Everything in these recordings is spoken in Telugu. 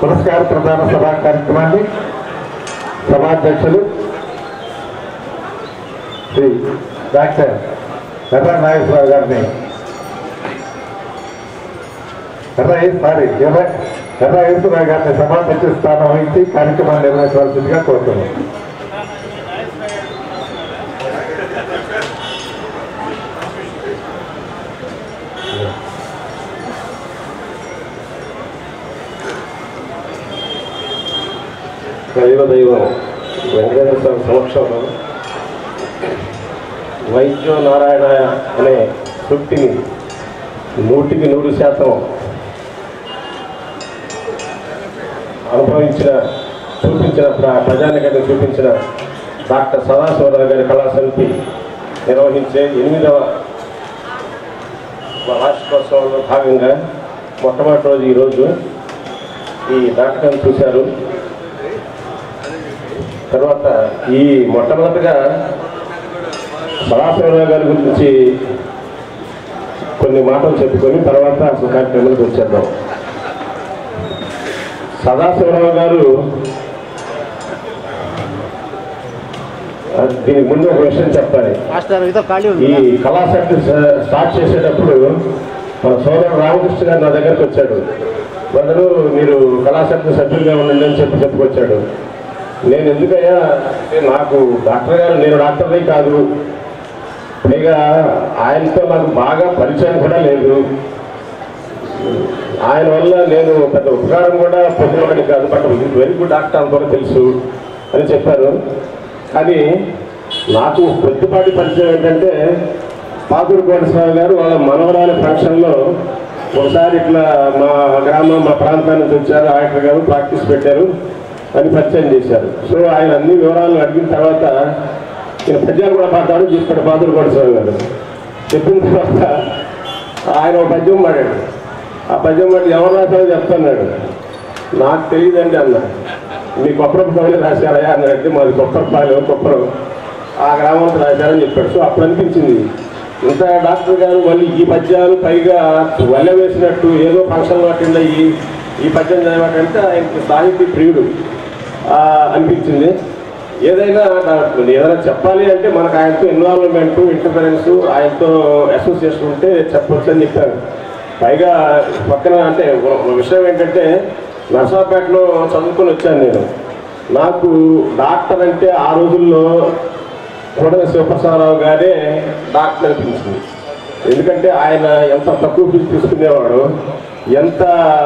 పురస్కార ప్రధాన సభా కార్యక్రమాన్ని సభాధ్యక్షులు శ్రీ డాక్టర్ ఎర్ర నాగేశ్వరరావు గారిని ఎర్ర సారీ ఎర్ర ఎర్ర ఈశ్వరరావు గారిని సభాధ్యక్ష స్థానం వహించి కార్యక్రమాన్ని నిర్వహించవలసిందిగా కోరుతున్నాం దైవ దైవం వెంకటేశ్వర స్వామి సమక్షంలో వైద్యో నారాయణ అనే సూక్తిని నూటికి నూరు శాతం అనుభవించిన చూపించిన ప్ర- ప్రజానికైతే చూపించిన డాక్టర్ సదాశివరావు గారి కళాసమితి నిర్వహించే ఎనిమిదవ వార్షికోత్సవంలో భాగంగా మొట్టమొదటి రోజు ఈరోజు ఈ నాటకాన్ని చూశారు తర్వాత ఈ మొట్టమొదటిగా సదాశివరావు గారి గురించి కొన్ని మాటలు చెప్పుకొని తర్వాత అసలు కార్యక్రమానికి వచ్చేద్దాం సదాశివరావు గారు ఆ, దీనికి ముందు ఒక విషయం చెప్పాలి మాస్టర్ ఇదో ఖాళీ ఈ ఉంది కళాశాల స్టార్ట్ చేసేటప్పుడు మన సోదరుడు రామకృష్ణ గారు నా దగ్గరకు వచ్చాడు బదులు మీరు కళాశాల సభ్యులుగా ఉండండి అని చెప్పి చెప్పుకొచ్చాడు నేను ఎందుకయ్యా అంటే నాకు డాక్టర్ గారు నేను డాక్టర్ని కాదు పైగా ఆయనతో నాకు బాగా పరిచయం కూడా లేదు ఆయన వల్ల నేను పెద్ద ఉపకారం కూడా పొందినవాడిని కాదు బట్ వెరీ గుడ్ డాక్టర్ అని కూడా తెలుసు అని చెప్పారు కానీ నాకు కొద్దిపాటి పరిచయం ఏంటంటే పాతూరు కోటేశ్వరరావు గారు వాళ్ళ మనవరాలి ఫంక్షన్లో ఒకసారి ఇట్లా మా గ్రామం మా ప్రాంతానికి నుంచి వచ్చారు ఆయన గారు ప్రాక్టీస్ పెట్టారు అని పరిచయం చేశారు సో ఆయన అన్ని వివరాలు అడిగిన తర్వాత ఈయన పద్యాలు కూడా పాడతాడు చెప్పాడు పాతూరు కోటేశ్వరరావు గారు చెప్పిన తర్వాత ఆయన ఒక పద్యం పాడాడు ఆ పద్యం పాడి ఎవరు రాశారో చెప్తున్నాడు నాకు తెలియదండి అన్న మీ కొప్పరపాలెం రాశారయ్యా అన్నాడంటే మాది కొప్పరపాలెం కొప్పరం ఆ గ్రామంలో రాశారని చెప్పాడు సో అప్పుడు అనిపించింది ఇంత డాక్టర్ గారు మళ్ళీ ఈ పద్యాలు పైగా వల్ల వేసినట్టు ఏదో ఫంక్షన్లో అటెండ్ అయ్యి ఈ పద్యం చదివాటంటే ఆయనకి సాహితీ ప్రియుడు ఆ, అనిపించింది ఏదైనా నా- ఏదైనా చెప్పాలి అంటే మనకు ఆయనతో ఇన్వాల్వ్మెంట్ ఇంటర్ఫరెన్స్ ఆయనతో అసోసియేషన్ ఉంటే చెప్పొచ్చు అని చెప్పారు పైగా పక్కన అంటే ఒక- ఒక విషయం ఏంటంటే నర్సాపేటలో చదువుకొని వచ్చాను నేను నాకు డాక్టర్ అంటే ఆ రోజుల్లో కొడల శివప్రసాదరావు గారే డాక్టర్ అనిపించింది ఎందుకంటే ఆయన ఎంత తక్కువ ఫీజు తీసుకునేవాడు ఎంత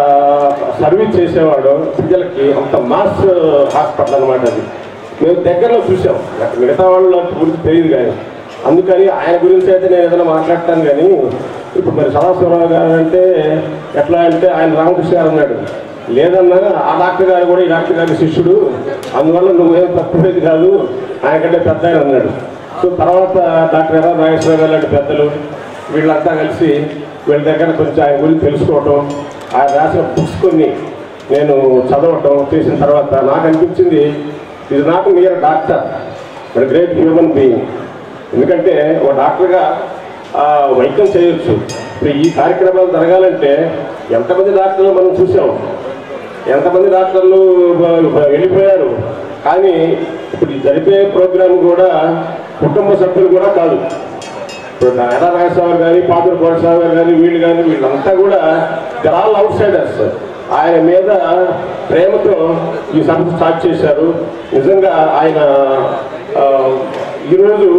సర్వీస్ చేసేవాడు ప్రజలకి అంత మాస్ హాస్పిటల్ అనమాట అది మేము దగ్గరలో చూసాం నాకు మిగతా వాళ్ళ గురించి తెలియదు కానీ అందుకని ఆయన గురించి అయితే నేను ఏదైనా మాట్లాడతాను కానీ ఇప్పుడు మరి సదాశివరావు గారు అంటే ఎట్లా అంటే ఆయన రామకృష్ణ గారు అన్నాడు లేదన్నా ఆ డాక్టర్ గారు కూడా ఈ డాక్టర్ గారి శిష్యుడు అందువల్ల నువ్వేం తక్కువేది కాదు ఆయన కంటే పెద్ద ఆయన అన్నాడు సో తర్వాత డాక్టర్ ఎర్ర నాగేశ్వరరావు గారు లాంటి పెద్దలు వీళ్ళంతా కలిసి వీళ్ళ దగ్గర కొంచెం ఆయన గురించి తెలుసుకోవటం ఆయన రాసిన బుక్స్ కొన్ని నేను చదవటం చేసిన తర్వాత నాకు అనిపించింది ఇది నాకు మీరు doctor but great human being ఎందుకంటే ఒక డాక్టర్గా ఆ, వైద్యం చేయొచ్చు ఇప్పుడు ఈ కార్యక్రమాలు జరగాలంటే ఎంతమంది డాక్టర్లు మనం చూసాం ఎంతమంది డాక్టర్లు బ- బ- వెళ్ళిపోయారు కానీ ఇప్పుడు ఈ జరిపే ప్రోగ్రాం కూడా కుటుంబ సభ్యులు కూడా కాదు ఇప్పుడు ఎర్ర నాగేశ్వరరావు కానీ పాతూరు కోటేశ్వరరావు గారు కానీ వీళ్ళు కానీ వీళ్ళంతా కూడా దర్ ఆల్ అవుట్ సైడర్స్ ఆయన మీద ప్రేమతో ఈ సంస్థ స్టార్ట్ చేశారు నిజంగా ఆయన ఆ, ఈరోజు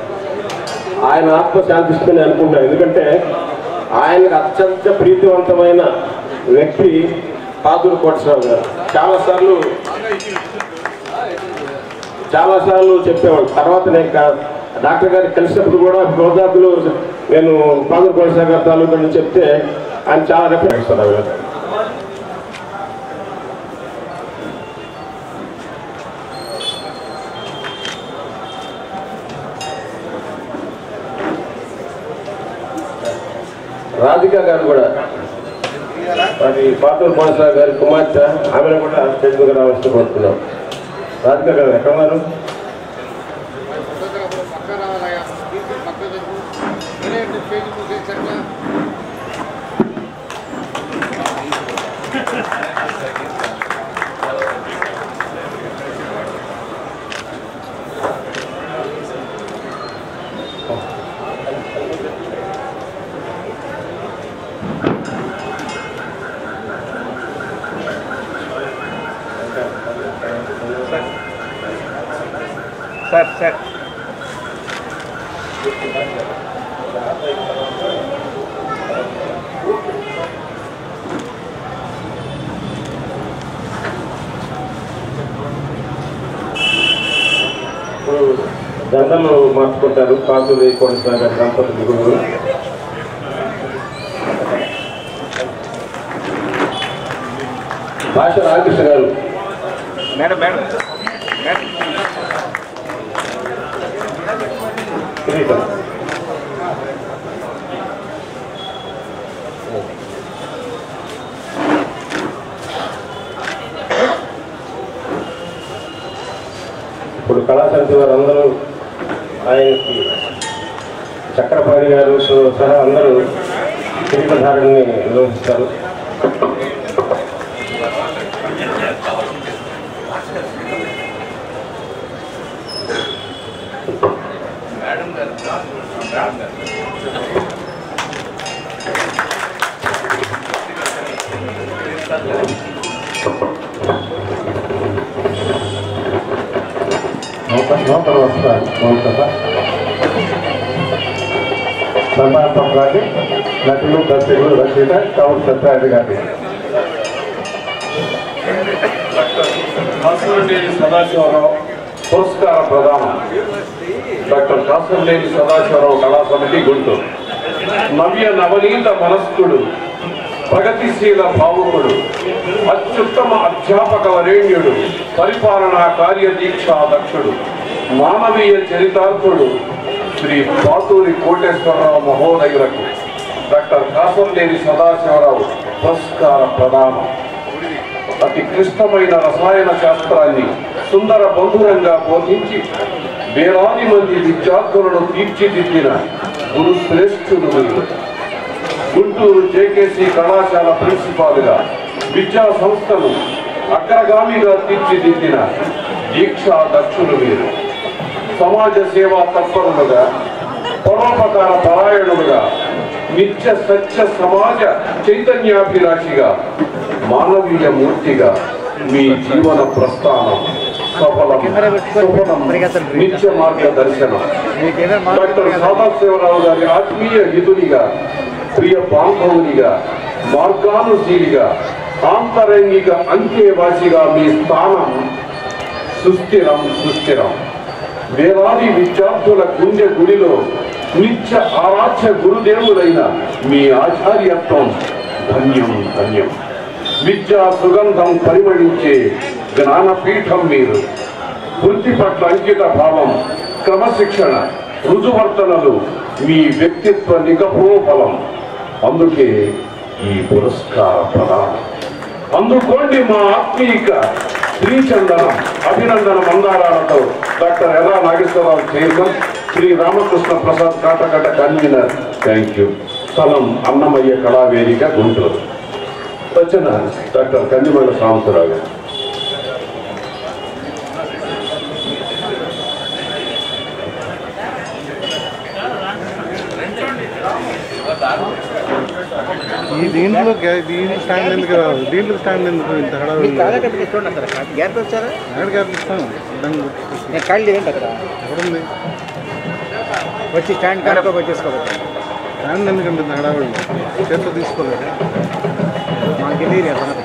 ఆయన ఆత్మ శాంతిస్తుందని అనుకుంటున్నాను ఎందుకంటే ఆయనకు అత్యంత ప్రీతివంతమైన వ్యక్తి పాతూరు కోటేశ్వరరావు గారు చాలాసార్లు చాలాసార్లు చెప్పేవాడు తర్వాత నేను కా- డాక్టర్ గారికి కలిసినప్పుడు కూడా గోదాకులు నేను పాదూరు కోటేశ్వర గారి తాలూకా అని చెప్తే ఆయన చాలా రెఫరెన్స్ గారు రాధిక గారు కూడా మరి పాతూరు కోనసా గారి కుమార్తె ఆమెను కూడా స్టేజ్ రావాల్సి కోరుతున్నాం రాధిక గారు ఎక్కడ ఉన్నారు సార్ సార్ ఇప్పుడు దండలు మార్చుకుంటారు కాకులు కొనసాగారు దంపతులు గురువు భాష రామకృష్ణ గారు మేడం మేడం మేడం కిరీటం ఇప్పుడు కళాశాల వారందరూ ఆయనకి చక్రపాణి గారు సహా అందరూ కిరీటధారణని నిర్వహిస్తారు నూతన నూతన వస్త్రాలు నూతన సన్మాన పత్రాన్ని నటులు దర్శకులు రచయిత కౌర్ సత్యనారాయణ గారి కాసులనేని సదాశివరావు పురస్కార ప్రదానం డాక్టర్ కాసులనేని సదాశివరావు కళా సమితి గుంటూరు నవ్య నవనీత మనస్కుడు ప్రగతిశీల భావుకుడు అత్యుత్తమ అధ్యాపక వరేణ్యుడు పరిపాలనా కార్యదీక్షా దక్షుడు మానవీయ చరితార్థుడు శ్రీ పాతూరి కోటేశ్వరరావు మహోదయులకు డాక్టర్ కాసంలేని సదాశివరావు పురస్కార ప్రదానం అతి క్లిష్టమైన రసాయన శాస్త్రాన్ని సుందర బంధురంగా బోధించి వేలాది మంది విద్యార్థులను తీర్చిదిద్దిన గురు శ్రేష్ఠులు మీరు గుంటూరు జేకేసీ కళాశాల ప్రిన్సిపాల్గా విద్యా సంస్థను అగ్రగామిగా తీర్చిదిద్దిన దీక్షా దక్షులు మీరు సమాజ సేవా తత్పరులుగా పరోపకార పరాయణులుగా నిత్య సత్య సమాజ చైతన్యాభిలాషిగా మానవీయ మూర్తిగా మీ జీవన ప్రస్థానం సఫలం సుఫలం నిత్య మార్గదర్శనం డాక్టర్ సాదాశివరావు గారి ఆత్మీయ హితునిగా ప్రియ బాంధవునిగా మార్గానుశీలిగా ఆంతరంగిక అంత్యవాసిగా మీ స్థానం సుస్థిరం సుస్థిరం వేలాది విద్యార్థుల గుండె గుడిలో నిత్య ఆరాధ్య గురుదేవులైన మీ ఆచార్యత్వం ధన్యం ధన్యం విద్యా సుగంధం పరిమళించే జ్ఞానపీఠం మీరు వృత్తి పట్ల అంకిత భావం క్రమశిక్షణ రుజువర్తనలు మీ వ్యక్తిత్వ నిగపోఫలం అందుకే ఈ పురస్కార ప్రదానం అందుకోండి మా ఆత్మీయ శ్రీచందనం అభినందన మందారాలతో doctor Erra Nageswararao chairman Shri Ramakrishna Prasad Katagadda convener thank you స్థలం అన్నమయ్య కళావేదిక గుంటూరు రచన డాక్టర్ కందిమల్ల సాంబశివరావు గారు ఈ దీంట్లో గ్యా- దీంట్లో స్టాండ్ ఎందుకు రాదు దీంట్లో స్టాండ్ ఎందుకు ఇంత హడావిడి మీకు కాదా కట్టి చూడండి అక్కడ గ్యాప్ వచ్చారా ఎక్కడ గ్యాప్ ఇస్తాను అడ్డంగా కొట్టేసి. నేను కాళ్ళు ఏంటి అక్కడ ఎక్కడుంది వచ్చి స్టాండ్ కానుకో వచ్చేసుకోవచ్చు స్టాండ్ ఎందుకంటే ఇంత హడావిడి చేతితో తీసుకోలేదు మాకు తెలియదు ఆ సంగతి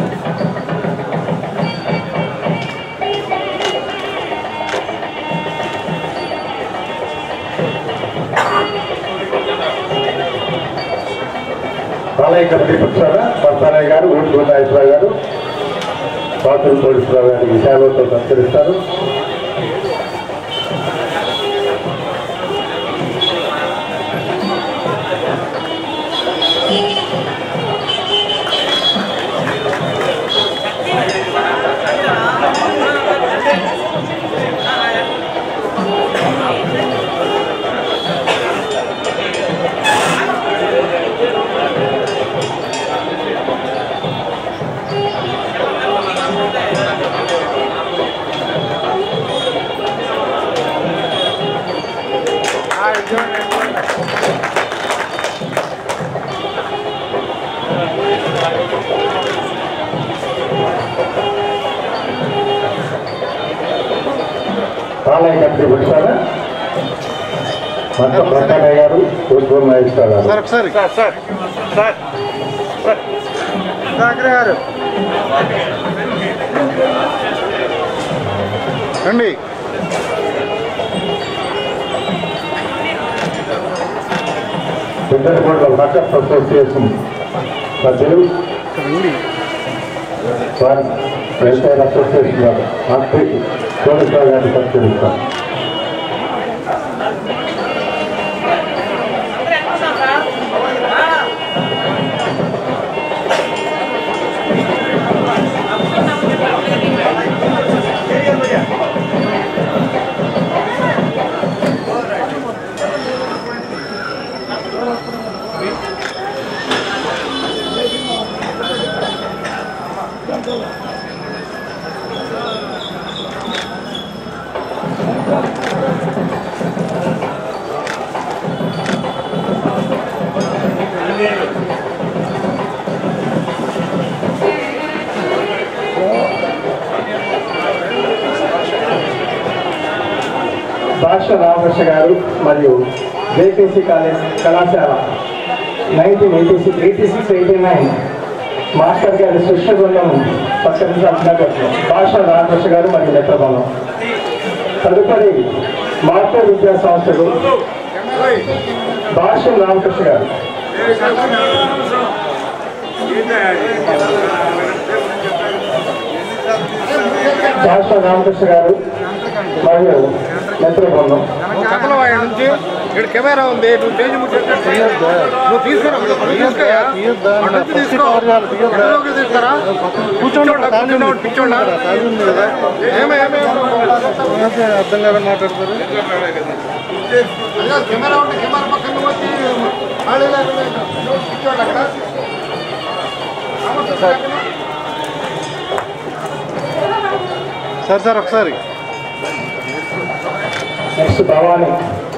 బాలయ్య కమిటీ పుచ్చాడ బర్తారాయ్ గారు ఊటి గోదాయేశ్వరరావు గారు పాత్రులు కోటేశ్వరరావు గారికి సేవలతో సత్కరిస్తారు కాలయ కమిటీ పుట్టారా మొత్తం ప్రకారయ్య గారు ఉద్భవం నాగేశ్వర గారు సార్ ఒకసారి sir sir sir sir doctor garu రండి పెద్దలగూడ బకప్ అసోసియేషన్ సభ్యులు రండి వారి వెల్ఫేర్ అసోసియేషన్ వారు ఆర్టీ కోటేశ్వర గారిని పరిశీలిస్తాం భాష రామకృష్ణ గారు మరియు జేకేసీ కాలేజ్ కళాశాల nineteen eighty six eighty six eighty nine master గారి శిష్య బృందం సత్కరించాల్సిన భాష రామకృష్ణ గారు మరియు మిత్ర బృందం తదుపరి మార్పు విద్యా సంస్థలు భాష రామకృష్ణ గారు భాష రామకృష్ణ గారు మరియు మిత్ర బృందం చెప్పలు వాడి నుంచి ఇక్కడ కెమెరా ఉంది నువ్వు చేంజ్ నువ్వు తీసుకురా నువ్వు తీసుకురా తీయొద్దా? అటు నుంచి ఫస్ట్ తీసుకో కవర్ చేయాలి, తీయొద్దా? అందులోకి తీసుకురా కూర్చోండి కూర్చోండి, ఖాళీ ఉంది. కూర్చోండి, పిచ్చోండా? ఖాళీ ఉంది కదా ఏమే ఏమే ఏమైతే అర్థం కాదని మాట్లాడతారు కెమెరా ఉంటే కెమెరా పక్కన వచ్చి ఖాళీ లేకుండా కూర్చోండి అక్కడ సార్ సార్ ఒకసారి నెక్స్ట్ భవాని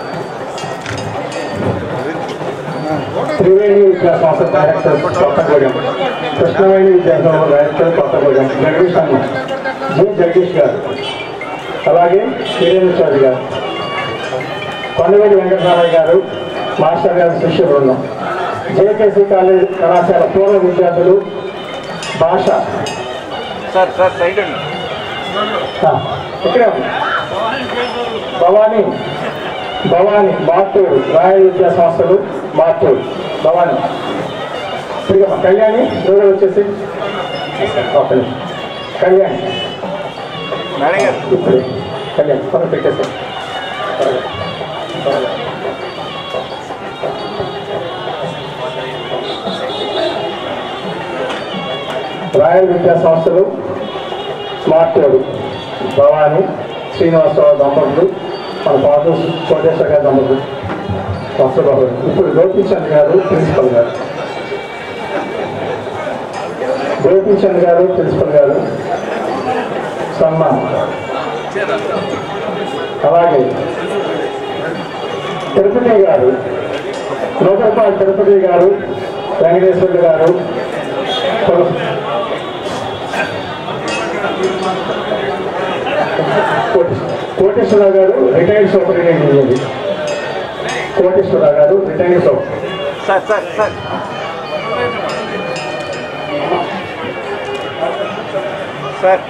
త్రివేణి విద్యా సంస్థ డైరెక్టర్ కొత్తగూడెం కృష్ణవేణి విద్యా సంస్థ డైరెక్టర్ కొత్తగూడెం జగదీష్ అన్న జి జగదీష్ గారు అలాగే వీరేంద్ర చౌదరి గారు కొండవేడి వెంకటరామయ్య గారు మాస్టర్ గారి శిష్య బృందం జేకేసీ కాలేజ్ కళాశాల పూర్వ విద్యార్థులు భాష సార్ సార్ సైడ్ అండి ఆ, ఇక్కడే ఉంది. భవానీ భవానీ మార్టూరు రాయల్ విద్యా సంస్థలు మార్టూరు భవానీ ఇదిగమ్మా కళ్యాణి దూరం వచ్చేసి ఒక్క నిమిషం. కళ్యాణి మేడం గారు ఇప్పుడు కళ్యాణి పని పెట్టేసి త్వరగా, త్వరగా. రాయల్ విద్యా సంస్థలు స్మార్ట్ రోడ్ భవాని శ్రీనివాసరావు దంపతులు మన పాటు కోటేశ్వర గారి దంపతులు వస్త్రబాబు ఇప్పుడు గోపీచంద్ గారు ప్రిన్సిపల్ గారు గోపీచంద్ గారు ప్రిన్సిపల్ గారు సన్మాన్ అలాగే తిరుపతి గారు నూకరపాటి తిరుపతి గారు వెంకటేశ్వర్లు గారు Koteswararao garu retired superintendent engineer Koteswararao garu retired super sir sir sir sir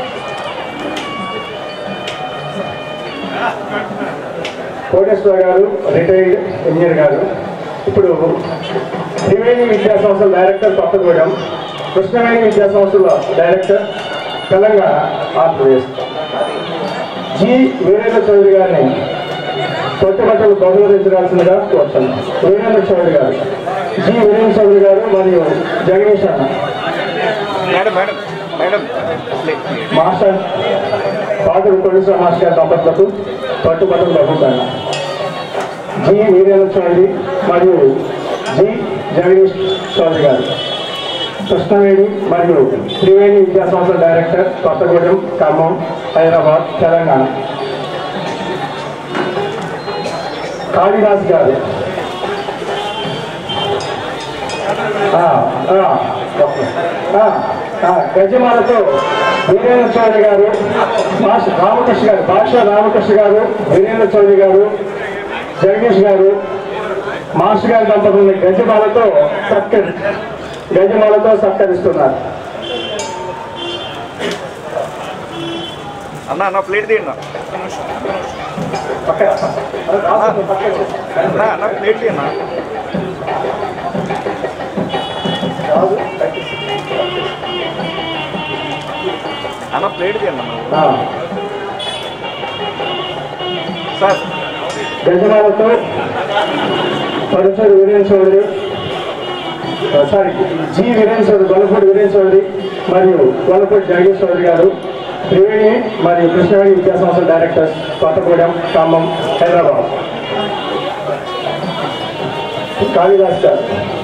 Koteswara garu retired engineer గారు ఇప్పుడు త్రివేణి విద్యా సంస్థల డైరెక్టర్ కొత్తగూడెం కృష్ణవేణి విద్యా సంస్థల డైరెక్టర్ తెలంగాణ ఆంధ్రప్రదేశ్ జి వీరేంద్ర చౌదరి గారిని కొత్తబట్టలు బహుమతించవలసిందిగా కోరుతున్నాం వీరేంద్ర చౌదరి గారు జి వీరేంద్ర చౌదరి గారు మరియు జగదీష్ అన్న మేడం మేడం మేడం మాస్టర్ పాటలు ప్రొడ్యూసర్ మాస్టర్ గారి దంపతులకు పట్టుబట్టలు బహుమతి జి వీరేంద్ర చౌదరి మరియు జి జగదీష్ చౌదరి గారు కృష్ణవేణి మరియు త్రివేణి విద్యా సంస్థ డైరెక్టర్ కొత్తగూడెం ఖమ్మం హైదరాబాద్ తెలంగాణ కాళిదాస్ గారు ఆ, ఆ, ఓకే. ఆ, ఆ, గజమాలతో వీరేంద్ర చౌదరి గారు భాష రామకృష్ణ గారు భాష రామకృష్ణ గారు వీరేంద్ర చౌదరి గారు జగదీష్ గారు మాస్టర్ గారి దంపతుల్ని గజమాలతో సత్కరి గజమాలతో సత్కరిస్తున్నారు అన్న అన్న ప్లేట్ తీయండి పక్కన అన్న అన్న ప్లేట్ తీయన్నా అన్న ప్లేట్ తీయండి అన్న ఆ, సార్ గజమాలతో పరుచూరు వీరేంద్ర చౌదరి ఆ, సారీ జి వీరేంద్ర చౌదరి గొల్లపూడి వీరేంద్ర చౌదరి మరియు గొల్లపూడి జగదీష్ చౌదరి గారు త్రివేణి మరియు కృష్ణవేణి విద్యా సంస్థ director Kothagudem Khammam Hyderabad Kalidas garu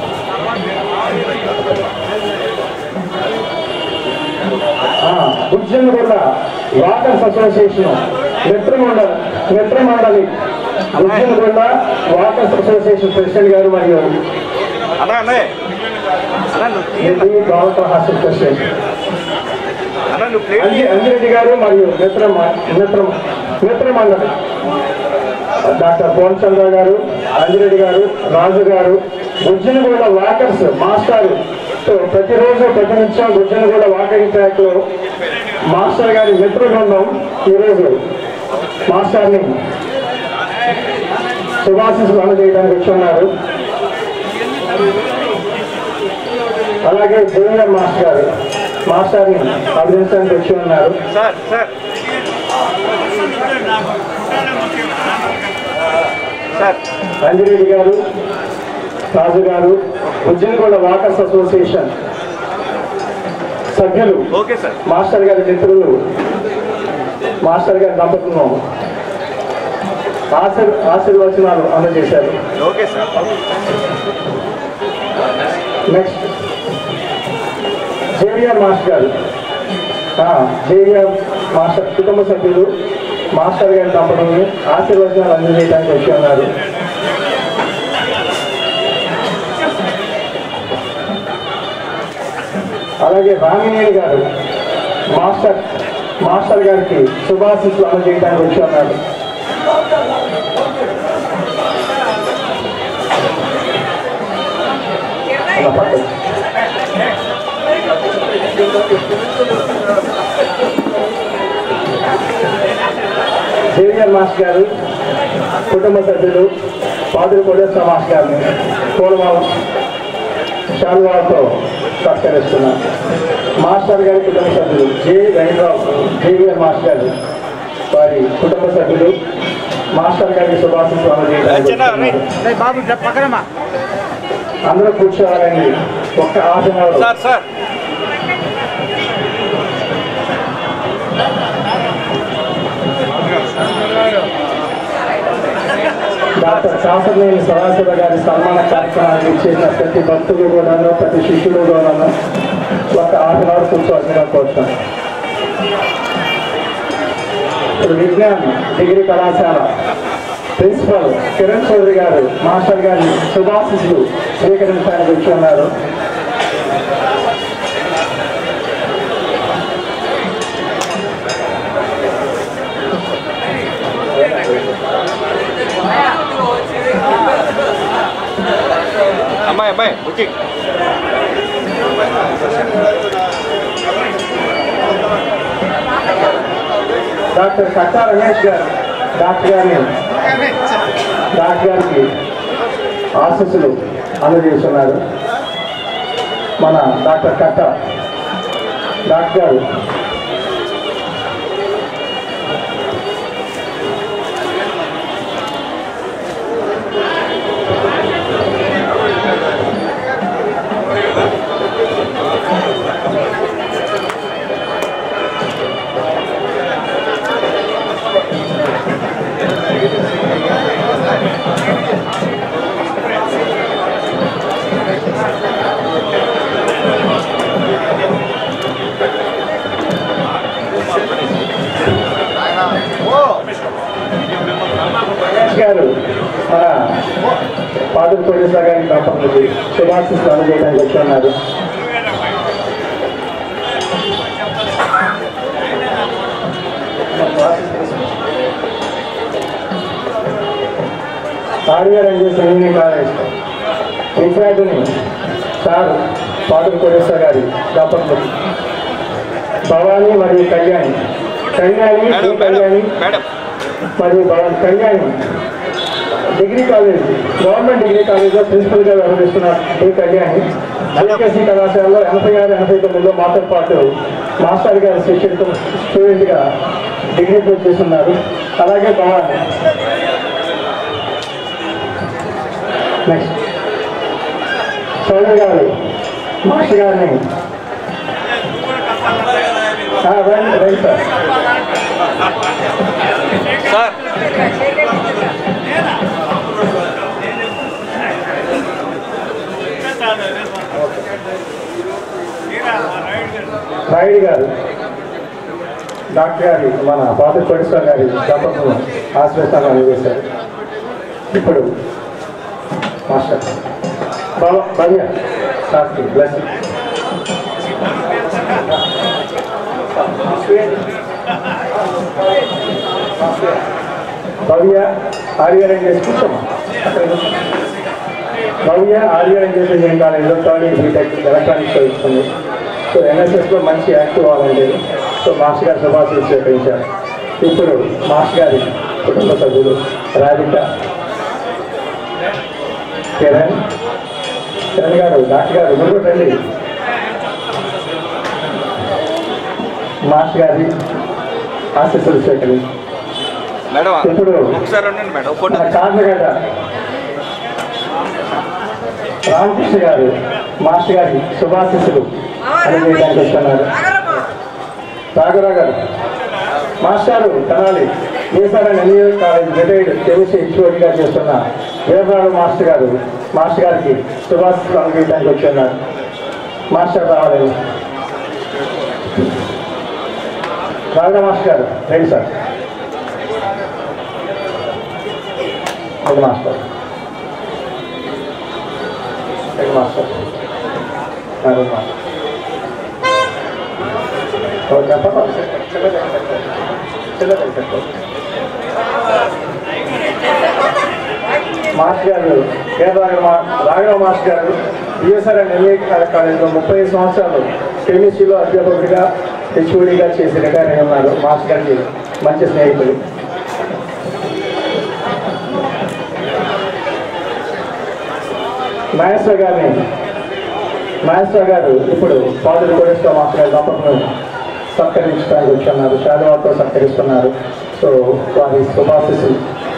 Gujjanaguda walkers association మిత్రమండలి మిత్రమండలి Gujjanaguda walkers association president garu మరియు అన్న అన్నయ్య అన్న నువ్వు తీయండి ఎన్డీ గౌరవ హాస్టల్ ప్రెసిడెంట్ అన్న నువ్వు ప్లేట్ అంజి అంజిరెడ్డి గారు మరియు మిత్ర మిత్ర మిత్ర మండలి డాక్టర్ పవన్ చంద్ర గారు అంజిరెడ్డి గారు రాజు గారు గుజ్జనగూడ వాకర్స్ మాస్టర్ తో ప్రతిరోజు ప్రతి నిమిషం గుజ్జనగూడ వాకింగ్ ట్రాక్ లో మాస్టర్ గారి మిత్ర బృందం ఈరోజు మాస్టర్ని శుభాశిస్సులు అందజేయడానికి వచ్చి ఉన్నారు అలాగే జూనియర్ మాస్టర్ గారు మాస్టర్ని అభినందించడానికి వచ్చి ఉన్నారు sir sir sir రంజిరెడ్డి garu Raju garu Ujjanaguda walkers association సభ్యులు ఓకే సార్ మాస్టర్ గారి మిత్రులు మాస్టర్ గారి దంపతులను ఆశీర్ ఆశీర్వచనాలు అందజేశారు okay sir next JVR master garu JVR master కుటుంబ సభ్యులు మాస్టర్ గారి దంపతుల్ని ఆశీర్వచనాలు అందజేయడానికి వచ్చి ఉన్నారు అలాగే రామినేని గారు మాస్టర్ మాస్టర్ గారికి శుభాశీస్సులు అందజేయడానికి వచ్చి ఉన్నారు అలా పక్కన. జేవియర్ మాస్టర్ గారు కుటుంబ సభ్యులు పాదులు కోటేశ్వర మాస్టర్ గారిని పూలమాల శాలువాలతో సత్కరిస్తున్నారు మాస్టర్ గారి కుటుంబ సభ్యులు జే వెంకటరావు జేవియర్ మాస్టర్ గారు వారి కుటుంబ సభ్యులు మాస్టర్ గారికి శుభాశీస్సులు అందజేయడానికి వచ్చున్నారు. బాబు పక్కనమ్మా అందరూ కూర్చోవాలండి ఒక్క half an hour sir sir doctor Sasaneni Sadasiva గారి సన్మాన కార్యక్రమానికి ఇచ్చేసిన ప్రతి భక్తులు కూడాను ప్రతి శిష్యులు కూడాను ఒక హాఫ్ అన్ అవర్ కూర్చోవాల్సిన కోరుతాను ఇప్పుడు విజ్ఞాన్ డిగ్రీ కళాశాల ప్రిన్సిపల్ కిరణ్ చౌదరి గారు మాస్టర్ గారి శుభాశిస్సులు స్వీకరించడానికి వచ్చి ఉన్నారు అమ్మాయి అమ్మాయి వచ్చి డాక్టర్ కట్టా రమేష్ గారు డాక్టర్ గారిని డాక్టర్ గారికి ఆశీస్సులు అందజేస్తున్నారు మన డాక్టర్ కట్ట డాక్టర్ గారు రమేష్ గారు మన పాదులు కోటేశ్వర గారి దంపతులకి శుభాశీస్సులు అందజేయడానికి వచ్చి ఉన్నారు ఆర్వీఆర్ ఎంజీఎస్ ఇంజనీరింగ్ కాలేజ్ విద్యార్థిని సార్ పాటలు కోటేశ్వర గారి దంపతులు భవానీ మరియు కళ్యాణి కళ్యాణి డి కళ్యాణి మరియు Bhavan Kalyani degree college government degree కాలేజ్లో ప్రిన్సిపల్గా వ్యవహరిస్తున్న డి కళ్యాణి జేకేసీ కళాశాలలో ఎనభై ఆరు ఎనభై తొమ్మిదిలో మాతో పాటు మాస్టర్ గారి శిక్షణతో స్టూడెంట్గా డిగ్రీ పూర్తి చేస్తున్నారు అలాగే భవాని నెక్స్ట్ చౌదరి గారు మాస్టర్ గారిని ఆ, రండి రండి సార్ రాయుడు గారు డాక్టర్ గారి మన పాత కోటేశ్వర గారి దంపతులను ఆశ్రయిస్తాను అందజేశారు ఇప్పుడు మాస్టర్ బాబా భవ్య శాస్త్రి బ్లెస్ భవ్య ఆర్యరం చేసి కూర్చోమా అక్కడ కూర్చో. భవ్య ఆర్యరం చేసి ఏం కాలేదు ఎలక్ట్రానిక్ బీటెక్ ఎలక్ట్రానిక్స్ చదువుతుంది సో ఎన్ఎస్ఎస్లో మంచి యాక్టివ్ వాలంటీర్ సో మాస్టర్ గారు శుభాశీలు స్వీకరించారు ఇప్పుడు మాస్టర్ గారి కుటుంబ సభ్యులు రాధిక కిరణ్ కిరణ్ గారు డాక్టర్ గారు మీరు కూడా రండి మాస్టర్ గారి ఆశీస్సులు స్వీకరించి మేడం ఇప్పుడు ఒకసారి ఉండండి మేడం ఫోటో మన కాళ్ళగడ్డ రామకృష్ణ గారు మాస్టర్ గారి శుభాశీస్సులు అందజేయడానికి వస్తున్నారు రాఘరావు గారు మాస్టారు కనాలి ఈసారి ఎన్ఈఎల్ కాలేజ్ రిటైర్డ్ కెమిస్ట్రీ హెచ్ఓడిగా చేస్తున్న వీరరావు మాస్టర్ గారు మాస్టర్ గారికి శుభాశీస్సులు అందజేయడానికి వచ్చున్నారు మాస్టర్ రావాలి రాఘరావు మాస్టర్ గారు రండి sir head master head master head master ఓ చెప్పండి master garu Kerala Raghava master garu BSR and MA కాలేజీలో ముప్పై ఐదు సంవత్సరాలు కెమిస్ట్రీలో అధ్యాపకుడిగా హెచ్ఓడిగా చేసి రిటైర్ అయి ఉన్నారు మాస్టర్ గారికి మంచి స్నేహితులు మహేశ్వర గారిని మహేశ్వర గారు ఇప్పుడు పాదులు కోటేశ్వర మాస్టర్ గారి దంపతులను సత్కరించడానికి వచ్చున్నారు శాలువాతో సత్కరిస్తున్నారు సో వారి శుభాశిస్సులు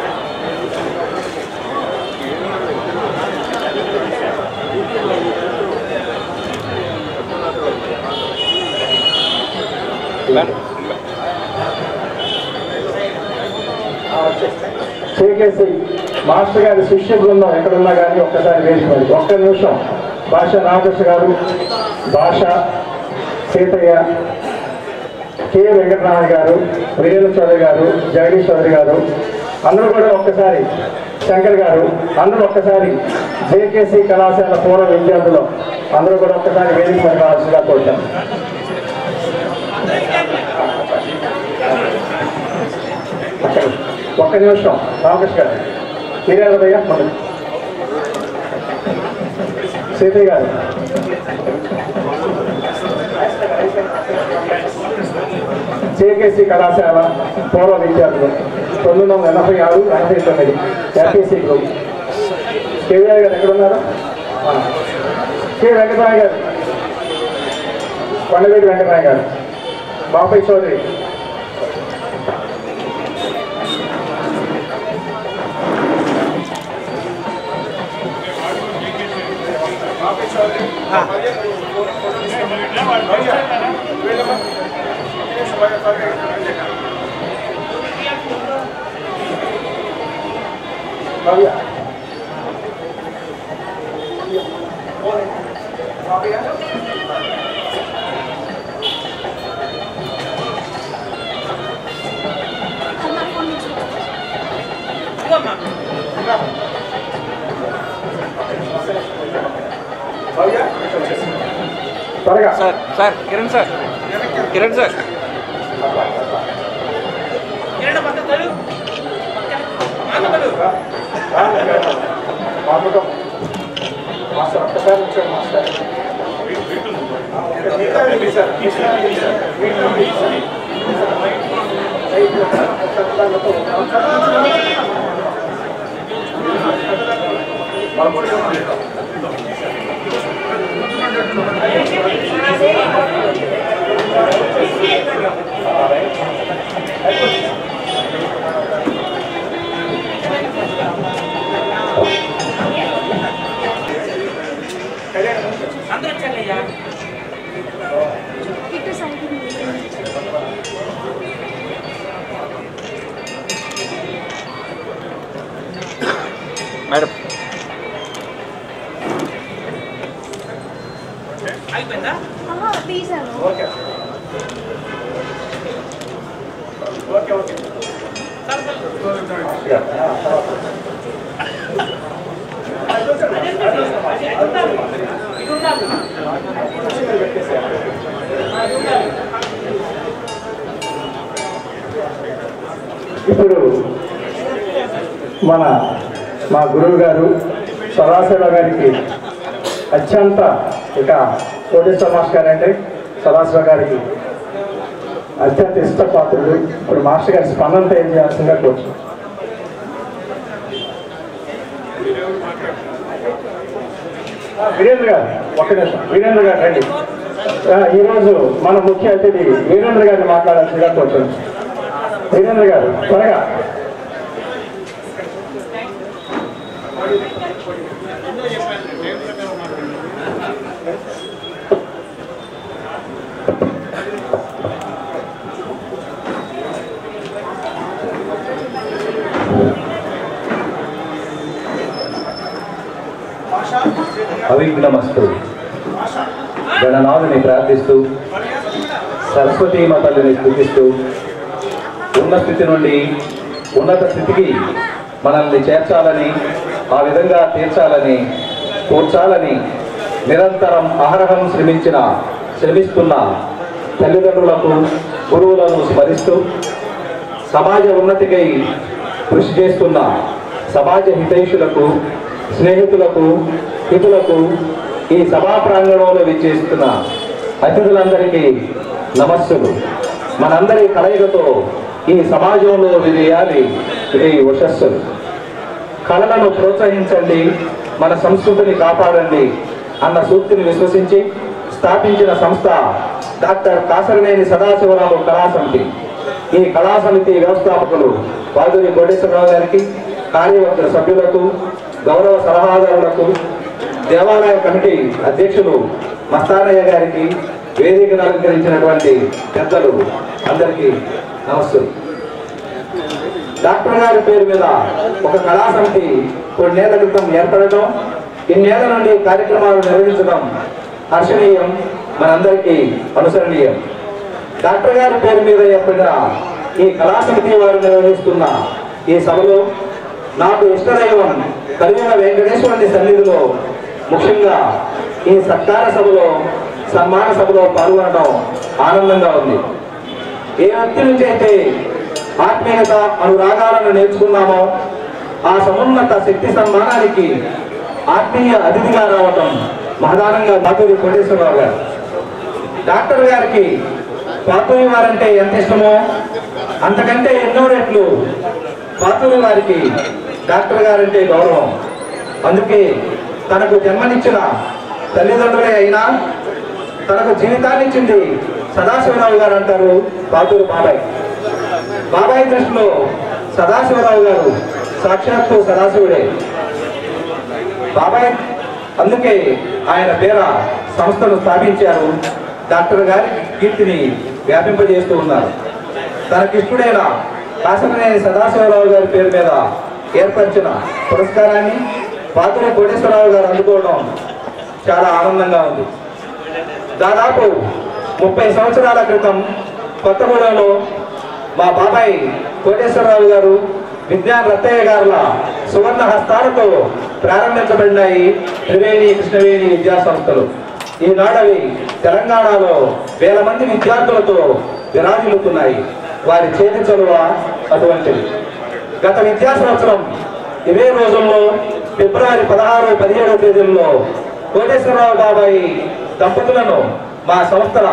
చేకేసి మాస్టర్ గారి శిష్య బృందం ఎక్కడున్నా కానీ ఒక్కసారి వేసుకోండి ఒక్క నిమిషం భాష రామకృష్ణ గారు భాష సీతయ్య కె వెంకటరామయ్య గారు వీరేంద్ర చౌదరి గారు జగదీష్ చౌదరి గారు అందరూ కూడా ఒక్కసారి శంకర్ గారు అందరూ ఒక్కసారి జేకేసి కళాశాల పూర్వ విద్యార్థులు అందరూ కూడా ఒక్కసారి వేదిక మీద రావాల్సిందిగా కోరుతాం ఒక్క నిమిషం రామకృష్ణ గారు మీరే భయ్యా మనం సీతయ్య గారు జేకేసి కళాశాల పూర్వ విద్యార్థులు పంతొమ్మిది వందల ఎనభై ఆరు ఎనభై తొమ్మిది ఎఫ్ఈసి గ్రూప్ కేవీఆర్ గారు ఎక్కడున్నారు ఆ. కె వెంకటరాయ గారు కొండవీటి వెంకటరాయ గారు బాపై చౌదరి భవ్య భవ్య త్వరగా sir sir Kiran sir Kiran sir మామూలుగా మాస్టర్ ఒక్కసారి వచ్చాడు మాస్టర్ ఇటు సైడ్ మేడం ఆహా, తీసాను ఓకే ఓకే ఓకే ఇప్పుడు మన మా గురువు గారు సదాశివ గారికి అత్యంత ఇక కోటేశ్వర మాస్టర్ గారు అంటే సదాశివ గారికి అత్యంత ఇష్టపాత్రుడు ఇప్పుడు మాస్టర్ గారి స్పందనతో ఏం చేయాల్సిందిగా కోరుచు వీరేంద్ర గారు ఒక్క నిమిషం వీరేంద్ర గారు రండి ఆ, ఈరోజు మన ముఖ్య అతిథి వీరేంద్ర గారిని మాట్లాడాల్సిందిగా కోరుతున్నాను వీరేంద్ర గారు త్వరగా అవిఘ్నమస్తు గణనాథుని ప్రార్థిస్తూ సరస్వతీ తల్లిని స్థుతిస్తూ ఉన్న స్థితి నుండి ఉన్నత స్థితికి మనల్ని చేర్చాలని ఆ విధంగా తీర్చాలని కూర్చాలని నిరంతరం అహరహం శ్రమించిన శ్రమిస్తున్న తల్లిదండ్రులకు గురువులను స్మరిస్తూ సమాజ ఉన్నతికై కృషి చేస్తున్న సమాజ హితైషులకు స్నేహితులకు హితులకు ఈ సభా ప్రాంగణంలో విచ్చేస్తున్న అతిథులందరికీ నమస్సులు మనందరి కలయికతో ఈ సమాజంలో విజయాలి ఇది ఉషస్సులు కళలను ప్రోత్సహించండి మన సంస్కృతిని కాపాడండి అన్న సూక్తిని విశ్వసించి స్థాపించిన సంస్థ డాక్టర్ కాసరనేని సదాశివరావు కళా సమితి ఈ కళా సమితి వ్యవస్థాపకులు వాదురి కోటేశ్వరరావు గారికి కార్యవర్గ సభ్యులకు గౌరవ సలహాదారులకు దేవాలయ కమిటీ అధ్యక్షులు మస్తానయ్య గారికి వేదికను అలంకరించినటువంటి పెద్దలు అందరికీ నమస్కారం డాక్టర్ గారి పేరు మీద ఒక కళా సమితి కొన్నేళ్ల క్రితం ఏర్పడటం ఇన్నేళ్ల నుండి కార్యక్రమాలు నిర్వహించడం హర్షణీయం మనందరికీ అనుసరణీయం డాక్టర్ గారి పేరు మీద ఏర్పడిన ఈ కళా సమితి వారు నిర్వహిస్తున్న ఈ సభలో నాకు ఇష్టదైవం కలిగిన వెంకటేశ్వరుని సన్నిధిలో ముఖ్యంగా ఈ సత్కార సభలో సన్మాన సభలో పాల్గొనడం ఆనందంగా ఉంది ఏ వ్యక్తి నుంచి అయితే ఆత్మీయత అనురాగాలను నేర్చుకున్నామో ఆ సమున్నత శక్తి సన్మానానికి ఆత్మీయ అతిథిగా రావటం మహదానంగా మాధురి కోటేశ్వరరావు గారు డాక్టర్ గారికి పాతూరి వారంటే ఎంత ఇష్టమో అంతకంటే ఎన్నో రెట్లు పాతూరి వారికి డాక్టర్ గారంటే గౌరవం అందుకే తనకు జన్మనిచ్చిన తల్లిదండ్రులే అయినా తనకు జీవితాన్ని ఇచ్చింది సదాశివరావు గారు అంటారు పాతూరు బాబాయ్ బాబాయ్ దృష్టిలో సదాశివరావు గారు సాక్షాత్తు సదాశివుడే బాబాయ్ అందుకే ఆయన పేర సంస్థను స్థాపించారు డాక్టర్ గారి కీర్తిని వ్యాపింపజేస్తూ ఉన్నారు తనకిష్టుడైన కాసరనేని సదాశివరావు గారి పేరు మీద ఏర్పరిచిన పురస్కారాన్ని పాతురి కోటేశ్వరరావు గారు అందుకోవడం చాలా ఆనందంగా ఉంది దాదాపు ముప్పై సంవత్సరాల క్రితం కొత్తగూడెంలో మా బాబాయ్ కోటేశ్వరరావు గారు విజ్ఞాన రత్తయ్య గారుల సువర్ణ హస్తాలతో ప్రారంభించబడినాయి త్రివేణి కృష్ణవేణి విద్యా సంస్థలు ఈనాడు అవి తెలంగాణలో వేల మంది విద్యార్థులతో విరాజిల్లుతున్నాయి వారి చేతి చలువ అటువంటిది గత విద్యా సంవత్సరం ఇవే రోజుల్లో ఫిబ్రవరి పదహారు పదిహేడవ తేదీల్లో కోటేశ్వరరావు బాబాయి దంపతులను మా సంస్థల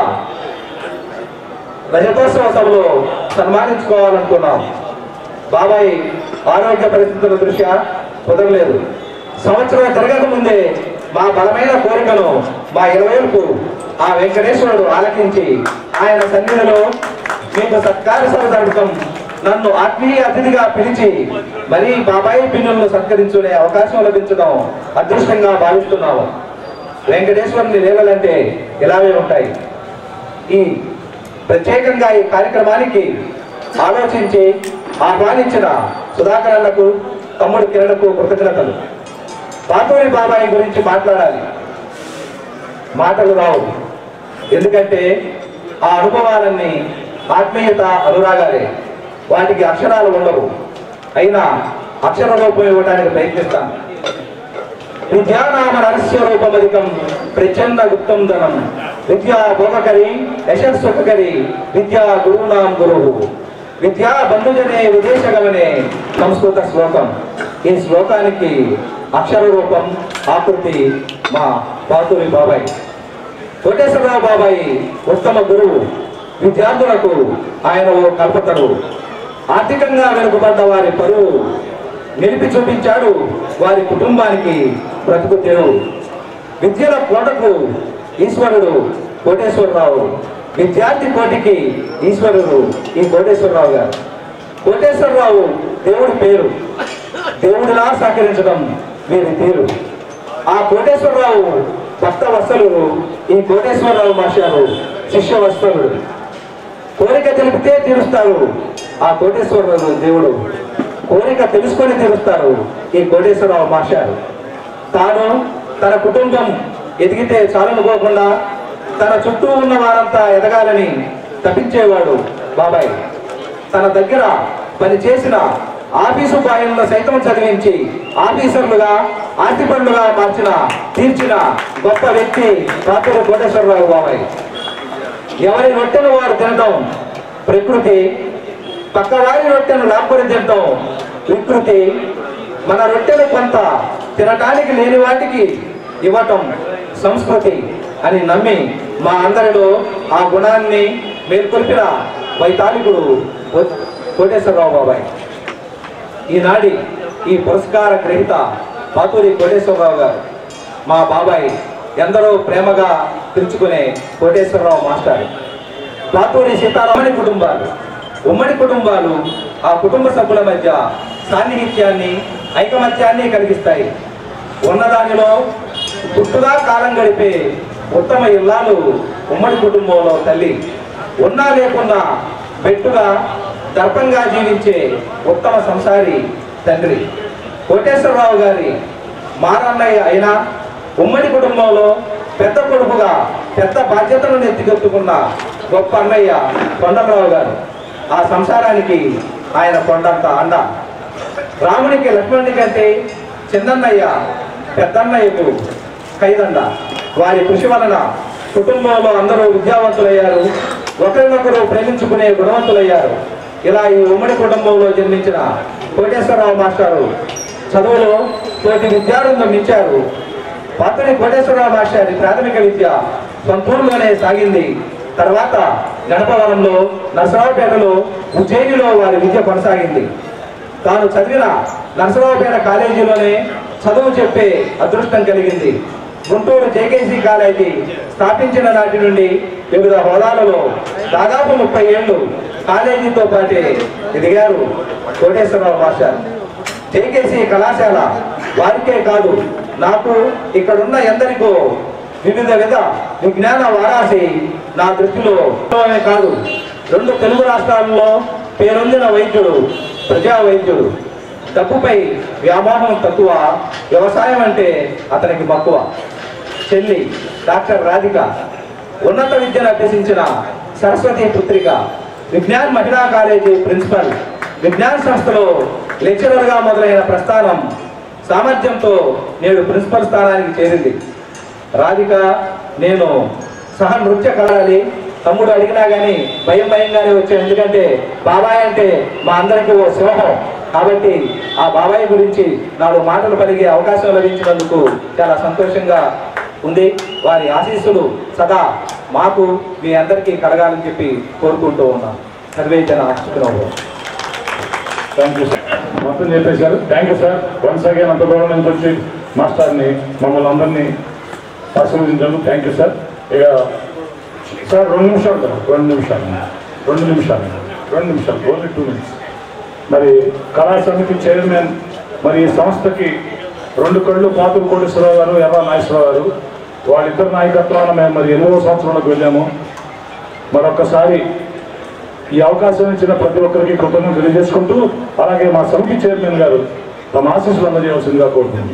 రజతోత్సవ సభలో సన్మానించుకోవాలనుకున్నాం బాబాయ్ ఆరోగ్య పరిస్థితుల దృష్ట్యా కుదరలేదు సంవత్సరం జరగక ముందే మా బలమైన కోరికను మా ఇరవైలకు ఆ వెంకటేశ్వరుడు ఆలకించి ఆయన సన్నిధిలో మీకు సత్కార సభ జరపడం నన్ను ఆత్మీయ అతిథిగా పిలిచి మరీ బాబాయి పిన్నులను సత్కరించుకునే అవకాశం లభించడం అదృష్టంగా భావిస్తున్నాము వెంకటేశ్వరుని లేవలంటే ఇలాగే ఉంటాయి ఈ ప్రత్యేకంగా ఈ కార్యక్రమానికి ఆలోచించి ఆహ్వానించిన సుధాకర్ అన్నకు తమ్ముడు కిరణకు కృతజ్ఞతలు పాతూరి బాబాయి గురించి మాట్లాడాలి మాటలు రావు ఎందుకంటే ఆ అనుభవాలన్నీ ఆత్మీయత అనురాగాలే వాటికి అక్షరాలు ఉండవు అయినా అక్షర రూపం ఇవ్వడానికి ప్రయత్నిస్తాను విద్యానామ రహస్య రూపమధికం ప్రచండ గుప్తం ధనం విద్యా భోగకరి యశస్సుఖకరి విద్యా గురువునాం గురువు విద్యా బంధుజనే విదేశగమనే సంస్కృత శ్లోకం ఈ శ్లోకానికి అక్షర రూపం ఆకృతి మా పాతూరి బాబాయ్ కోటేశ్వరరావు బాబాయి ఉత్తమ గురువు విద్యార్థులకు ఆయన ఓ కల్పతరు ఆర్థికంగా వెనుకబడ్డ వారి పరువు నిలిపి చూపించాడు వారి కుటుంబానికి బ్రతుకు తెరువు విద్యల కోటకు ఈశ్వరుడు కోటేశ్వరరావు విద్యార్థి కోటికి ఈశ్వరుడు ఈ కోటేశ్వరరావు గారు కోటేశ్వరరావు దేవుడి పేరు దేవుడిలా సహకరించడం వీరి తీరు ఆ కోటేశ్వరరావు భక్త వత్సలుడు ఈ కోటేశ్వరరావు మాస్టారు శిష్య వత్సలుడు కోరిక తెలిపితే తీరుస్తారు ఆ కోటేశ్వరరావు దేవుడు కోరిక తెలుసుకొని తీరుస్తారు ఈ కోటేశ్వరరావు మాస్టారు తాను తన కుటుంబం ఎదిగితే చాలనుకోకుండా తన చుట్టూ ఉన్న వారంతా ఎదగాలని తప్పించేవాడు బాబాయ్ తన దగ్గర పని చేసిన ఆఫీసు బాయలను సైతం చదివించి ఆఫీసర్లుగా ఆర్టిపండుగా మార్చిన తీర్చిన గొప్ప వ్యక్తి కాతూరు కోటేశ్వరరావు బాబాయ్ ఎవరి రొట్టెను వారు తినడం ప్రకృతి పక్కవారి రొట్టెను లాక్కొని తినడం వికృతి మన రొట్టెలు కొంత తినటానికి లేని వాటికి ఇవ్వటం సంస్కృతి అని నమ్మి మా అందరిలో ఆ గుణాన్ని మేల్కొల్పిన వైతాళికుడు కో- కోటేశ్వరరావు బాబాయ్ ఈనాడి ఈ పురస్కార గ్రహీత పాతూరి కోటేశ్వరరావు గారు మా బాబాయ్ ఎందరో ప్రేమగా పిలుచుకునే కోటేశ్వరరావు మాస్టర్ పాతూరి సీతారామని కుటుంబాలు ఉమ్మడి కుటుంబాలు ఆ కుటుంబ సభ్యుల మధ్య సాన్నిహిత్యాన్ని ఐకమత్యాన్ని కలిగిస్తాయి ఉన్నదానిలో పుట్టుగా కాలం గడిపే ఉత్తమ ఇల్లాలు ఉమ్మడి కుటుంబంలో తల్లి ఉన్నా లేకున్నా బెట్టుగా దర్పంగా జీవించే ఉత్తమ సంసారి తండ్రి కోటేశ్వరరావు గారి మారన్నయ్య అయినా ఉమ్మడి కుటుంబంలో పెద్ద కొడుకుగా పెద్ద బాధ్యతలను ఎత్తికెత్తుకున్న గొప్ప అన్నయ్య కొండలరావు గారు ఆ సంసారానికి ఆయన కొండంత అండ రామునికి లక్ష్మణుడి కంటే చిన్నన్నయ్య పెద్దన్నయ్యకు ఖైదండ వారి కృషి వలన కుటుంబంలో అందరూ విద్యావంతులయ్యారు ఒకరినొకరు ప్రేమించుకునే గుణవంతులయ్యారు ఇలా ఈ ఉమ్మడి కుటుంబంలో జన్మించిన కోటేశ్వరరావు మాస్టారు చదువులో తోటి విద్యార్థులను మించారు పాతని కోటేశ్వరరావు మాస్టారి ప్రాథమిక విద్య సంపూర్ణంగానే సాగింది తర్వాత గణపవరంలో నరసరావుపేటలో ఉజ్జయినిలో వారి విద్య కొనసాగింది తాను చదివిన నరసరావుపేట కాలేజీలోనే చదువు చెప్పే అదృష్టం కలిగింది గుంటూరు జేకేసీ కాలేజీ స్థాపించిన నాటి నుండి వివిధ హోదాలలో దాదాపు ముప్పై ఏళ్ళు కాలేజీతో పాటే ఎదిగారు కోటేశ్వరరావు మాస్టర్ జేకేసీ కళాశాల వారికే కాదు నాకు ఇక్కడున్న ఎందరికో వివిధ విధ విజ్ఞాన వారాసి నా దృష్టిలో కాదు రెండు తెలుగు రాష్ట్రాల్లో పేరొందిన వైద్యుడు ప్రజా వైద్యుడు డబ్బుపై వ్యామోహం తక్కువ వ్యవసాయం అంటే అతనికి మక్కువ చెల్లి డాక్టర్ రాధిక ఉన్నత విద్యను అభ్యసించిన సరస్వతి పుత్రిక విజ్ఞాన్ మహిళా కాలేజీ ప్రిన్సిపల్ విజ్ఞాన్ సంస్థలో లెక్చరర్గా మొదలైన ప్రస్థానం సామర్థ్యంతో నేడు ప్రిన్సిపల్ స్థానానికి చేరింది రాధిక నేను సహ నృత్య కళాలి తమ్ముడు అడిగినా కానీ భయం భయంగానే వచ్చాను ఎందుకంటే బాబాయ్ అంటే మా అందరికీ ఓ సింహం కాబట్టి ఆ బాబాయ్ గురించి నాలుగు మాటలు పలిగే అవకాశం లభించినందుకు చాలా సంతోషంగా ఉంది వారి ఆశీస్సులు సదా మాకు మీ అందరికీ కలగాలని చెప్పి కోరుకుంటూ ఉన్నాం సర్వే జన సుఖినోభవం. థ్యాంక్ యూ సార్ మొత్తం చెప్పేశారు thank you sir once again అంత దూరం నుంచి వచ్చి మాస్టర్ని మమ్మల్ని అందరినీ ఆశీర్వదించారు థ్యాంక్ యూ సార్ ఇక సార్ రెండు నిమిషాలు కదా రెండు నిమిషాలు రెండు నిమిషాలు రెండు నిమిషాలు ఓన్లీ టూ మినిట్స్ మరి కళా సమితి చైర్మన్ మరి ఈ సంస్థకి రెండు కళ్ళు పాతులు కోటేశ్వరరావు గారు ఎర్ర నాగేశ్వరరావు గారు వాళ్ళిద్దరు నాయకత్వాన మేము మరి ఎనిమిదవ సంవత్సరంలోకి వెళ్ళాము మరొకసారి ఈ అవకాశం ఇచ్చిన ప్రతి ఒక్కరికి కృతజ్ఞతలు తెలియజేసుకుంటూ అలాగే మా సమితి చైర్మన్ గారు తమ ఆశీస్సులు అందజేయవలసిందిగా కోరుతుంది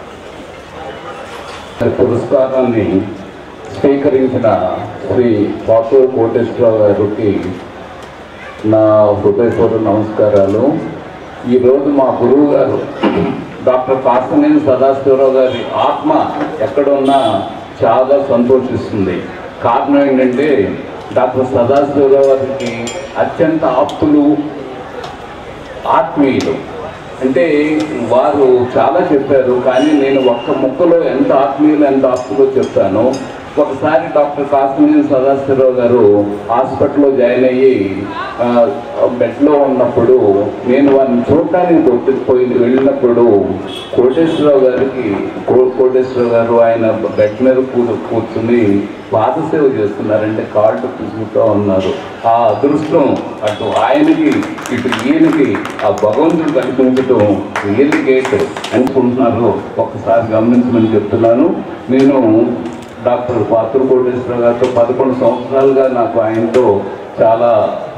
పురస్కారాన్ని స్వీకరించిన శ్రీ పాతూరు కోటేశ్వరరావు గారికి నా హృదయపూర్వక నమస్కారాలు ఈరోజు మా గురువు గారు డాక్టర్ కాస్తనేని సదాశివరావు గారి ఆత్మ ఎక్కడున్నా చాలా సంతోషిస్తుంది కారణం ఏంటంటే డాక్టర్ సదాశివరావు గారికి అత్యంత ఆప్తులు ఆత్మీయులు అంటే వారు చాలా చెప్పారు కానీ నేను ఒక్క ముక్కలో ఎంత ఆత్మీయులు ఎంత ఆస్తులో చెప్తాను ఒకసారి డాక్టర్ కాసినేని సదాశివరావు గారు హాస్పిటల్లో జాయిన్ అయ్యి ఆ, బెడ్లో ఉన్నప్పుడు నేను వారిని చూడటానికి కొట్టి పోయి వెళ్ళినప్పుడు కోటేశ్వరరావు గారికి కో- కోటేశ్వరరావు గారు ఆయన బెడ్ మీద కూ కూర్చుని పాదసేవ చేస్తున్నారంటే కార్డు తీసుకుంటూ ఉన్నారు ఆ అదృష్టం అటు ఆయనకి ఇటు ఈయనకి ఆ భగవంతుడు కనిపించడం రియల్ గేట్ అనుకుంటున్నారు ఒక్కసారి గమనించమని చెప్తున్నాను నేను డాక్టర్ పాత్ర కోటేశ్వరరావు గారితో పదకొండు సంవత్సరాలుగా నాకు ఆయనతో చాలా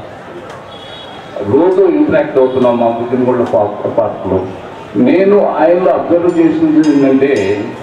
రోజు ఇంటరాక్ట్ అవుతున్నాం మా బుద్ధినగొండ పార్క్ పార్క్లో నేను ఆయనలో అబ్జర్వ్ చేసింది ఏంటంటే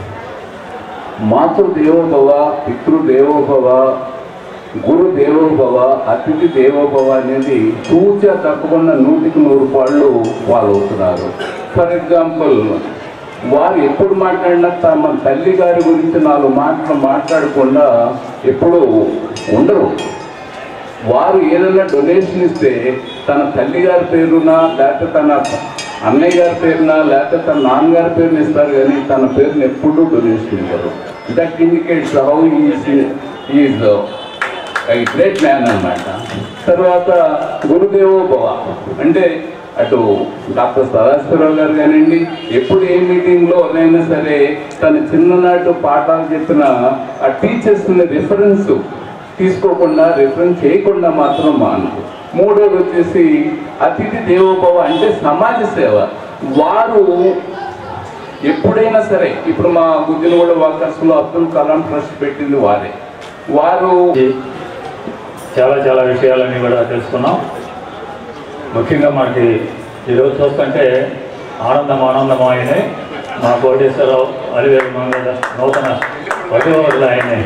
మాతృ దేవోభవ పితృ దేవోభవ గురు దేవోభవ అతిథి దేవోభవ అనేది తూచ తప్పకుండా నూటికి నూరు పాళ్ళు ఫాలో అవుతున్నారు ఫర్ ఎగ్జాంపుల్ వారు ఎప్పుడు మాట్లాడినా తమ తల్లి గారి గురించి నాలుగు మాటలు మాట్లాడకుండా ఎప్పుడూ ఉండరు వారు ఏదైనా డొనేషన్ ఇస్తే తన తల్లి గారి పేరున లేకపోతే తన అన్నయ్య గారి పేరున లేకపోతే తన నాన్నగారి పేరున ఇస్తారు కానీ తన పేరుని ఎప్పుడూ డొనేషన్ ఇవ్వరు that indicates how is is a great man అన్నమాట తర్వాత గురుదేవోభవ అంటే అటు డాక్టర్ సదాశివరావు గారు కానివ్వండి ఎప్పుడు ఏ మీటింగ్లో అయినా సరే తన చిన్ననాటు పాఠాలు చెప్పిన ఆ టీచర్స్ని రిఫరెన్స్ తీసుకోకుండా రిఫరెన్స్ చేయకుండా మాత్రం మానదు మూడోది వచ్చేసి అతిథి దేవోభవ అంటే సమాజ సేవ వారు ఎప్పుడైనా సరే ఇప్పుడు మా గుజ్జనగూడ వాకర్స్లో అబ్దుల్ కలాం ట్రస్ట్ పెట్టింది వారే వారు చాలా చాలా విషయాలన్నీ కూడా తెలుసుకున్నాం ముఖ్యంగా మనకి ఈరోజు చూస్తుంటే ఆనందం ఆనందమాయనే మా కోటేశ్వరరావు అలివేలు మంగళ నూతన వధువులు ఆయనే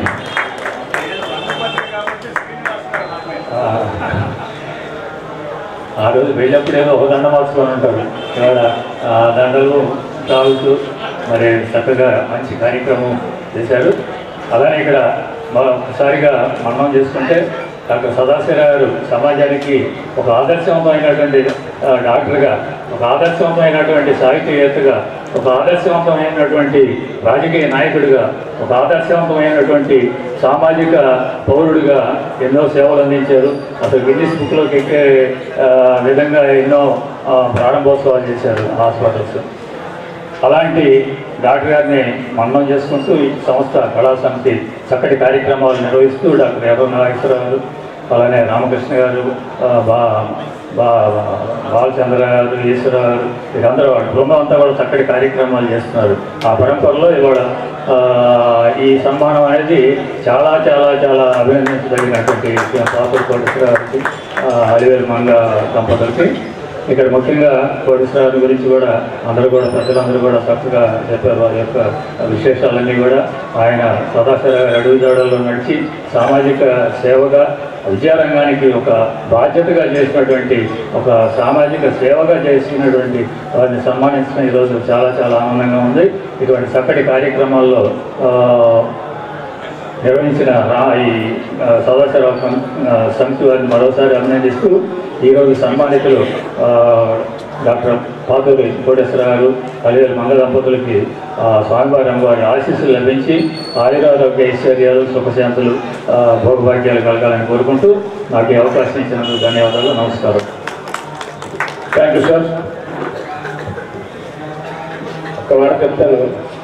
ఆ, ఆ రోజు వెళ్ళినప్పుడు ఏదో ఒక దండ మార్చుకొని ఉంటారు ఇవాళ ఆ దండలు తాగుతూ మరి చక్కగా మంచి కార్యక్రమం చేశారు అలానే ఇక్కడ మరొకసారిగా మనం చేసుకుంటే డాక్టర్ సదాశివరావు గారు సమాజానికి ఒక ఆదర్శవంతమైనటువంటి ఆ, డాక్టర్గా ఒక ఆదర్శవంతమైనటువంటి సాహిత్యవేత్తగా ఒక ఆదర్శవంతమైనటువంటి రాజకీయ నాయకుడిగా ఒక ఆదర్శవంతమైనటువంటి సామాజిక పౌరుడిగా ఎన్నో సేవలు అందించారు అసలు గిన్నిస్ బుక్లోకి ఎక్కే ఆ, విధంగా ఎన్నో ఆ, ప్రారంభోత్సవాలు చేశారు హాస్పిటల్స్ అలాంటి డాక్టర్ గారిని మన్నం చేసుకుంటూ ఈ సంస్థ కళా సమితి చక్కటి కార్యక్రమాలు నిర్వహిస్తూ డాక్టర్ ఎర్ర నాగేశ్వరరావు గారు అలానే రామకృష్ణ గారు ఆ, బా బా బాలచంద్ర గారు ఈశ్వర గారు వీరందరూ వాళ్ళ బృందం అంతా కూడా చక్కటి కార్యక్రమాలు చేస్తున్నారు ఆ పరంపరలో ఇవాళ ఆ, ఈ సన్మానం అనేది చాలా చాలా చాలా అభినందించదగినటువంటి పాపూర్ కోటేశ్వర గారికి ఆ, అలివేలు మంగ దంపతులకి ఇక్కడ ముఖ్యంగా కోటేశ్వరరావు గురించి కూడా అందరూ కూడా ప్రజలందరూ కూడా చక్కగా చెప్పారు వారి యొక్క విశేషాలన్నీ కూడా ఆయన సదాశివ అడుగుజాడల్లో నడిచి సామాజిక సేవగా విద్యారంగానికి ఒక బాధ్యతగా చేసినటువంటి ఒక సామాజిక సేవగా చేసినటువంటి వారిని సన్మానించడం ఈరోజు చాలా చాలా ఆనందంగా ఉంది ఇటువంటి చక్కటి కార్యక్రమాల్లో ఆ, నిర్వహించిన రా- ఈ ఆ, సదాశివ సమితి వారిని మరోసారి అభినందిస్తూ ఈరోజు సన్మానితులు ఆ, డాక్టర్ పాతూరి కోటేశ్వర గారు కలివేలు మంగళ దంపతులకి ఆ, స్వామివారి అమ్మవారి ఆశీస్సులు లభించి ఆయురారోగ్య ఐశ్వర్యాలు సుఖశాంతులు ఆ, భోగభాగ్యాలు కలగాలని కోరుకుంటూ నాకు ఈ అవకాశం ఇచ్చినందుకు ధన్యవాదాలు నమస్కారం థ్యాంక్ యూ సార్ ఒక మాట చెప్తాను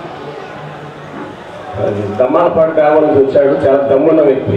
అది దమ్మాలపాటు గ్రామం నుంచి వచ్చాడు చాలా దమ్మున్న వ్యక్తి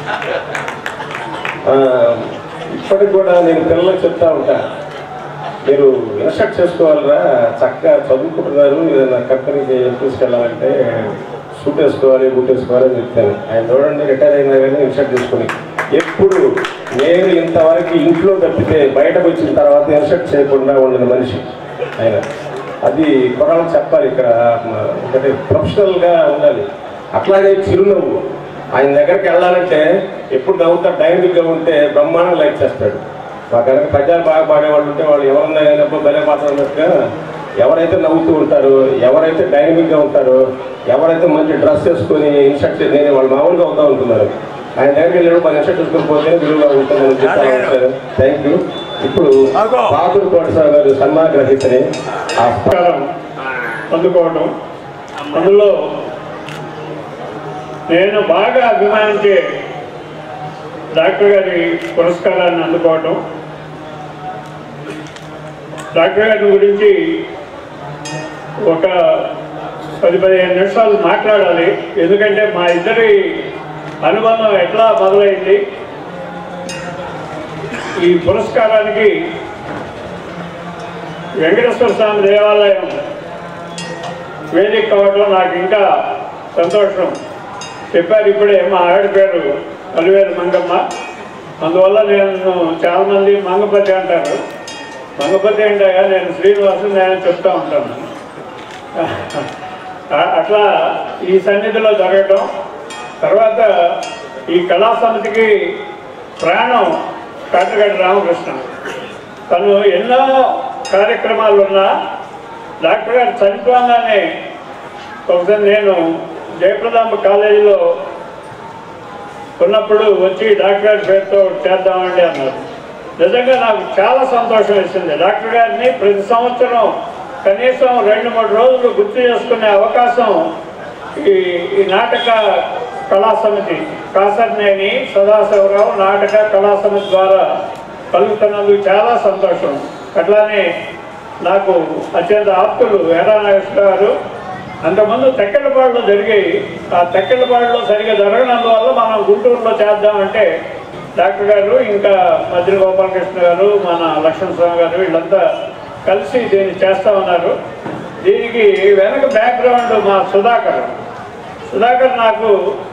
ఆ, ఇప్పటికి కూడా నేను పిల్లలకు చెప్తా ఉంటా మీరు ఇన్స్ట్రక్ట్ చేసుకోవాలరా చక్కగా చదువుకుంటున్నారు ఏదైనా కంపెనీకి తీసుకెళ్ళాలంటే సూట్ వేసుకోవాలి బూట్ వేసుకోవాలి అని చెప్తాను ఆయన చూడండి రిటైర్ అయినా కానీ ఇన్స్ట్రక్ట్ చేసుకుని ఎప్పుడు నేను ఇంతవరకు ఇంట్లో తప్పితే బయటకు వచ్చిన తర్వాత ఇన్స్ట్రక్ట్ చేయకుండా ఉండని మనిషి ఆయన అది కొరాలు చెప్పాలి ఇక్కడ మ- ఒకటి ప్రొఫెషనల్గా ఉండాలి అట్లాగే చిరునవ్వు ఆయన దగ్గరికి వెళ్ళాలంటే ఎప్పుడు నవ్వుతా డైనమిక్గా ఉంటే బ్రహ్మాండం లైక్ చేస్తాడు మా కనుక పద్యాలు బాగా పాడేవాళ్ళు ఉంటే వాళ్ళు ఎవరన్నా కానీ అబ్బో భలే మాట్లాడినట్టుగా ఎవరైతే నవ్వుతూ ఉంటారో ఎవరైతే డైనమిక్గా ఉంటారో ఎవరైతే మంచి డ్రెస్ వేసుకొని ఇన్స్ట్రక్ట్ నేను వాళ్ళు మామూలుగా అవుతా ఉంటున్నారు ఆయన దగ్గరికి వెళ్ళినప్పుడు మన ఇన్స్ట్రక్ట్ చూసుకొని పోతే విలువగా ఉంటుందని చెప్తా ఉంటారు థ్యాంక్ యూ ఇప్పుడు బాబురు కోటసారి గారు సన్మాన గ్రహీతని ఆ పురస్కారం అందుకోవడం అందులో నేను బాగా అభిమానించే డాక్టర్ గారి పురస్కారాన్ని అందుకోవటం డాక్టర్ గారి గురించి ఒక పది పదిహేను నిమిషాలు మాట్లాడాలి ఎందుకంటే మా ఇద్దరి అనుబంధం ఎట్లా మొదలైంది ఈ పురస్కారానికి వెంకటేశ్వర స్వామి దేవాలయం వేదిక కావడం నాకు ఇంకా సంతోషం చెప్పారు ఇప్పుడే మా ఆవిడ పేరు అలివేలు మంగమ్మ అందువల్ల నేను చాలామంది మంగపతి అంటారు మంగపతి అంటే నేను శ్రీనివాసు నేను చెప్తా ఉంటాను ఆ- అట్లా ఈ సన్నిధిలో జరగటం తర్వాత ఈ కళా సమితికి ప్రాణం కాటగడ్డ రామకృష్ణ తను ఎన్నో కార్యక్రమాలు ఉన్నా డాక్టర్ గారు చనిపోగానే ఒకసారి నేను జయప్రదాంబ కాలేజీలో ఉన్నప్పుడు వచ్చి డాక్టర్ గారి పేరుతో చేద్దామండి అన్నారు నిజంగా నాకు చాలా సంతోషం వేసింది డాక్టర్ గారిని ప్రతి సంవత్సరం కనీసం రెండు మూడు రోజులు గుర్తు చేసుకునే అవకాశం ఈ ఈ నాటక కళా సమితి కాసర్నేని సదాశివరావు నాటక కళా సమితి ద్వారా కలుగుతున్నందుకు చాలా సంతోషం అట్లానే నాకు అత్యంత ఆప్తులు ఎరా నాగేశ్వర గారు అంతకుముందు తెక్కెళ్ళపాడులో జరిగాయి ఆ తెక్కెళ్ళపాడులో సరిగా జరగనందువల్ల మనం గుంటూరులో చేద్దామంటే డాక్టర్ గారు ఇంకా మధ్య గోపాలకృష్ణ గారు మన లక్ష్మణ స్వామి గారు వీళ్ళంతా కలిసి దీన్ని చేస్తా ఉన్నారు దీనికి వెనక బ్యాక్గ్రౌండ్ మా సుధాకర్ సుధాకర్ నాకు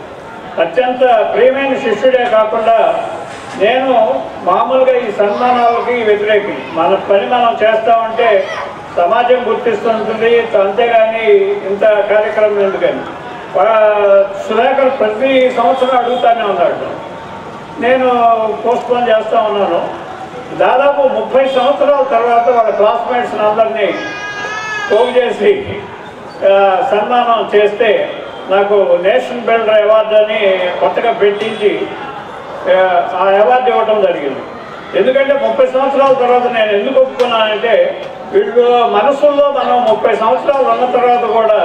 అత్యంత ప్రియమైన శిష్యుడే కాకుండా నేను మామూలుగా ఈ సన్మానాలకి వ్యతిరేకి మన పని మనం చేస్తామంటే సమాజం గుర్తిస్తుంటుంది అంతేగాని ఇంత కార్యక్రమం ఎందుకని వా- సుధాకర్ ప్రతి సంవత్సరం అడుగుతానే ఉన్నాడు నేను పోస్ట్ పోన్ చేస్తా ఉన్నాను దాదాపు ముప్పై సంవత్సరాల తర్వాత వాళ్ళ క్లాస్మేట్స్ అందరినీ పోగు చేసి ఆ, సన్మానం చేస్తే నాకు నేషన్ బిల్డర్ అవార్డు అని కొత్తగా పెట్టించి ఆ, ఆ అవార్డు ఇవ్వడం జరిగింది ఎందుకంటే ముప్పై సంవత్సరాల తర్వాత నేను ఎందుకు ఒప్పుకున్నానంటే వీళ్ళు మనసుల్లో మనం ముప్పై సంవత్సరాలు ఉన్న తర్వాత కూడా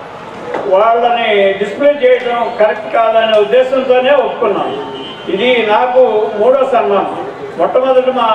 వాళ్ళని డిస్ప్లే చేయడం కరెక్ట్ కాదనే ఉద్దేశంతోనే ఒప్పుకున్నాను ఇది నాకు మూడో సన్మానం మొట్టమొదటి మా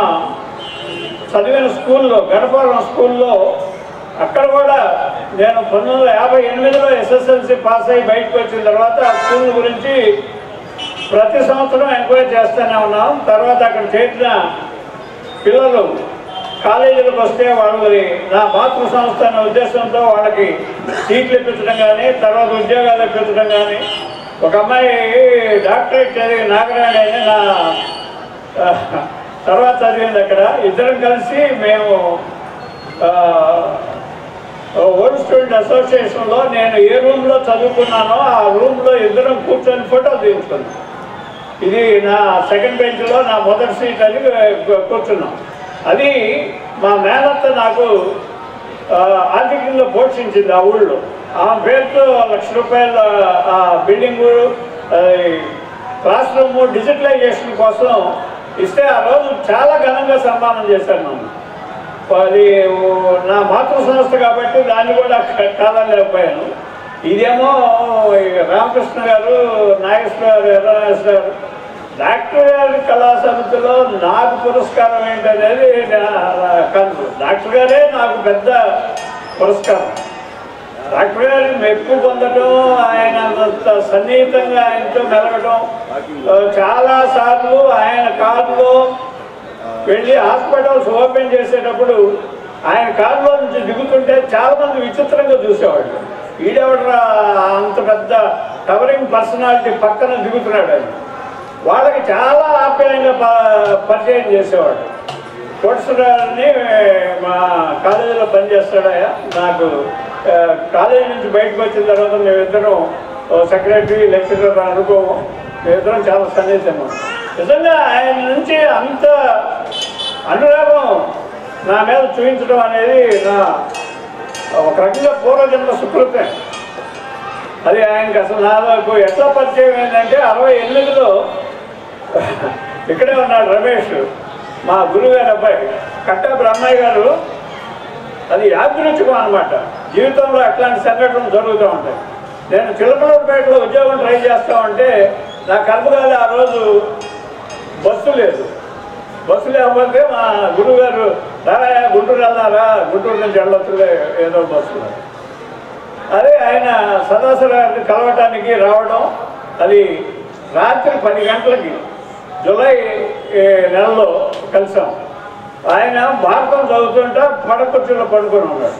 చదివిన స్కూల్లో గణపురం స్కూల్లో అక్కడ కూడా నేను పంతొమ్మిది వందల యాభై ఎనిమిదిలో ఎస్ఎస్ఎల్సి పాస్ అయ్యి బయటకు వచ్చిన తర్వాత ఆ స్కూల్ గురించి ప్రతి సంవత్సరం ఎంక్వైరీ చేస్తూనే ఉన్నాం తర్వాత అక్కడ చేరిన పిల్లలు కాలేజీలకు వస్తే వాళ్ళని నా మాతృ సంస్థ అనే ఉద్దేశంతో వాళ్ళకి సీట్లు ఇప్పించడం కానీ తర్వాత ఉద్యోగాలు ఇప్పించడం కానీ ఒక అమ్మాయి డాక్టరేట్ చదివి నాగరాణి అని నా ఆ, తర్వాత చదివింది అక్కడ ఇద్దరం కలిసి మేము ఆ, ఓల్డ్ స్టూడెంట్ అసోసియేషన్లో నేను ఏ రూమ్లో చదువుకున్నానో ఆ రూమ్లో ఇద్దరం కూర్చొని ఫోటో తీసుకున్నాం ఇది నా సెకండ్ బెంచ్లో నా మొదటి సీట్ అని కూర్చున్నాం అది మా మేనత్త నాకు ఆ, ఆర్థికంగా పోషించింది ఆ ఊళ్ళో ఆ పేరుతో లక్ష రూపాయల ఆ బిల్డింగు క్లాస్ రూమ్ డిజిటలైజేషన్ కోసం ఇస్తే ఆ రోజు చాలా ఘనంగా సన్మానం చేశారు నన్ను అది నా మాతృ సంస్థ కాబట్టి దాన్ని కూడా కాదలేకపోయాను ఇదేమో ఈ రామకృష్ణ గారు నాగేశ్వర గారు ఎర్రనాగేశ్వర గారు డాక్టర్ గారి కళా సమితిలో నాకు పురస్కారం ఏంటనేది నా- కాదు డాక్టర్ గారే నాకు పెద్ద పురస్కారం డాక్టర్ గారి మెప్పు పొందడం ఆయన అంత సన్నిహితంగా ఆయనతో మెలగడం ఆ, చాలా సార్లు ఆయన కారులో వెళ్ళి హాస్పిటల్స్ ఓపెన్ చేసేటప్పుడు ఆయన కారులో నుంచి దిగుతుంటే చాలా మంది విచిత్రంగా చూసేవాళ్ళు ఈడెవడరా అంత పెద్ద కవరింగ్ పర్సనాలిటీ పక్కన దిగుతున్నాడు అని వాళ్ళకి చాలా ఆప్యాయంగా ప- పరిచయం చేసేవాడు కోటేశ్వరరావుని మా కాలేజీలో పనిచేస్తాడయా నాకు ఆ, కాలేజీ నుంచి బయటకు వచ్చిన తర్వాత మేమిద్దరం సెక్రటరీ లెక్చరర్ అనుకోము మేమిద్దరం చాలా సన్నిహితము నిజంగా ఆయన నుంచి అంత అనురాగం నా మీద చూపించడం అనేది నా ఒక రకంగా పూర్వజన్మ సుకృతే అది ఆయనకి అసలు నాకు ఎట్లా పరిచయం ఏంటంటే అరవై ఎనిమిదిలో ఇక్కడే ఉన్నాడు రమేష్ మా గురుగారు అబ్బాయి కట్టా బ్రహ్మయ్య గారు అది యాదృచ్ఛికం అనమాట జీవితంలో అట్లాంటి సంఘటనలు జరుగుతూ ఉంటాయి నేను చిలకలూరుపేటలో ఉద్యోగం ట్రై చేస్తా ఉంటే నా కర్మగాలి ఆ రోజు బస్సు లేదు బస్సు లేకపోతే మా గురువు గారు రారా గుంటూరు వెళ్దారా గుంటూరు నుంచి వెళ్ళొచ్చులే ఏదో బస్సులో అదే ఆయన సదాశివ గారిని కలవటానికి రావడం అది రాత్రి పది గంటలకి జూలై ఏ, నెలలో కలిసాం ఆయన భారతం చదువుతుంటే పడకొచ్చులో పడుకొని ఉన్నాడు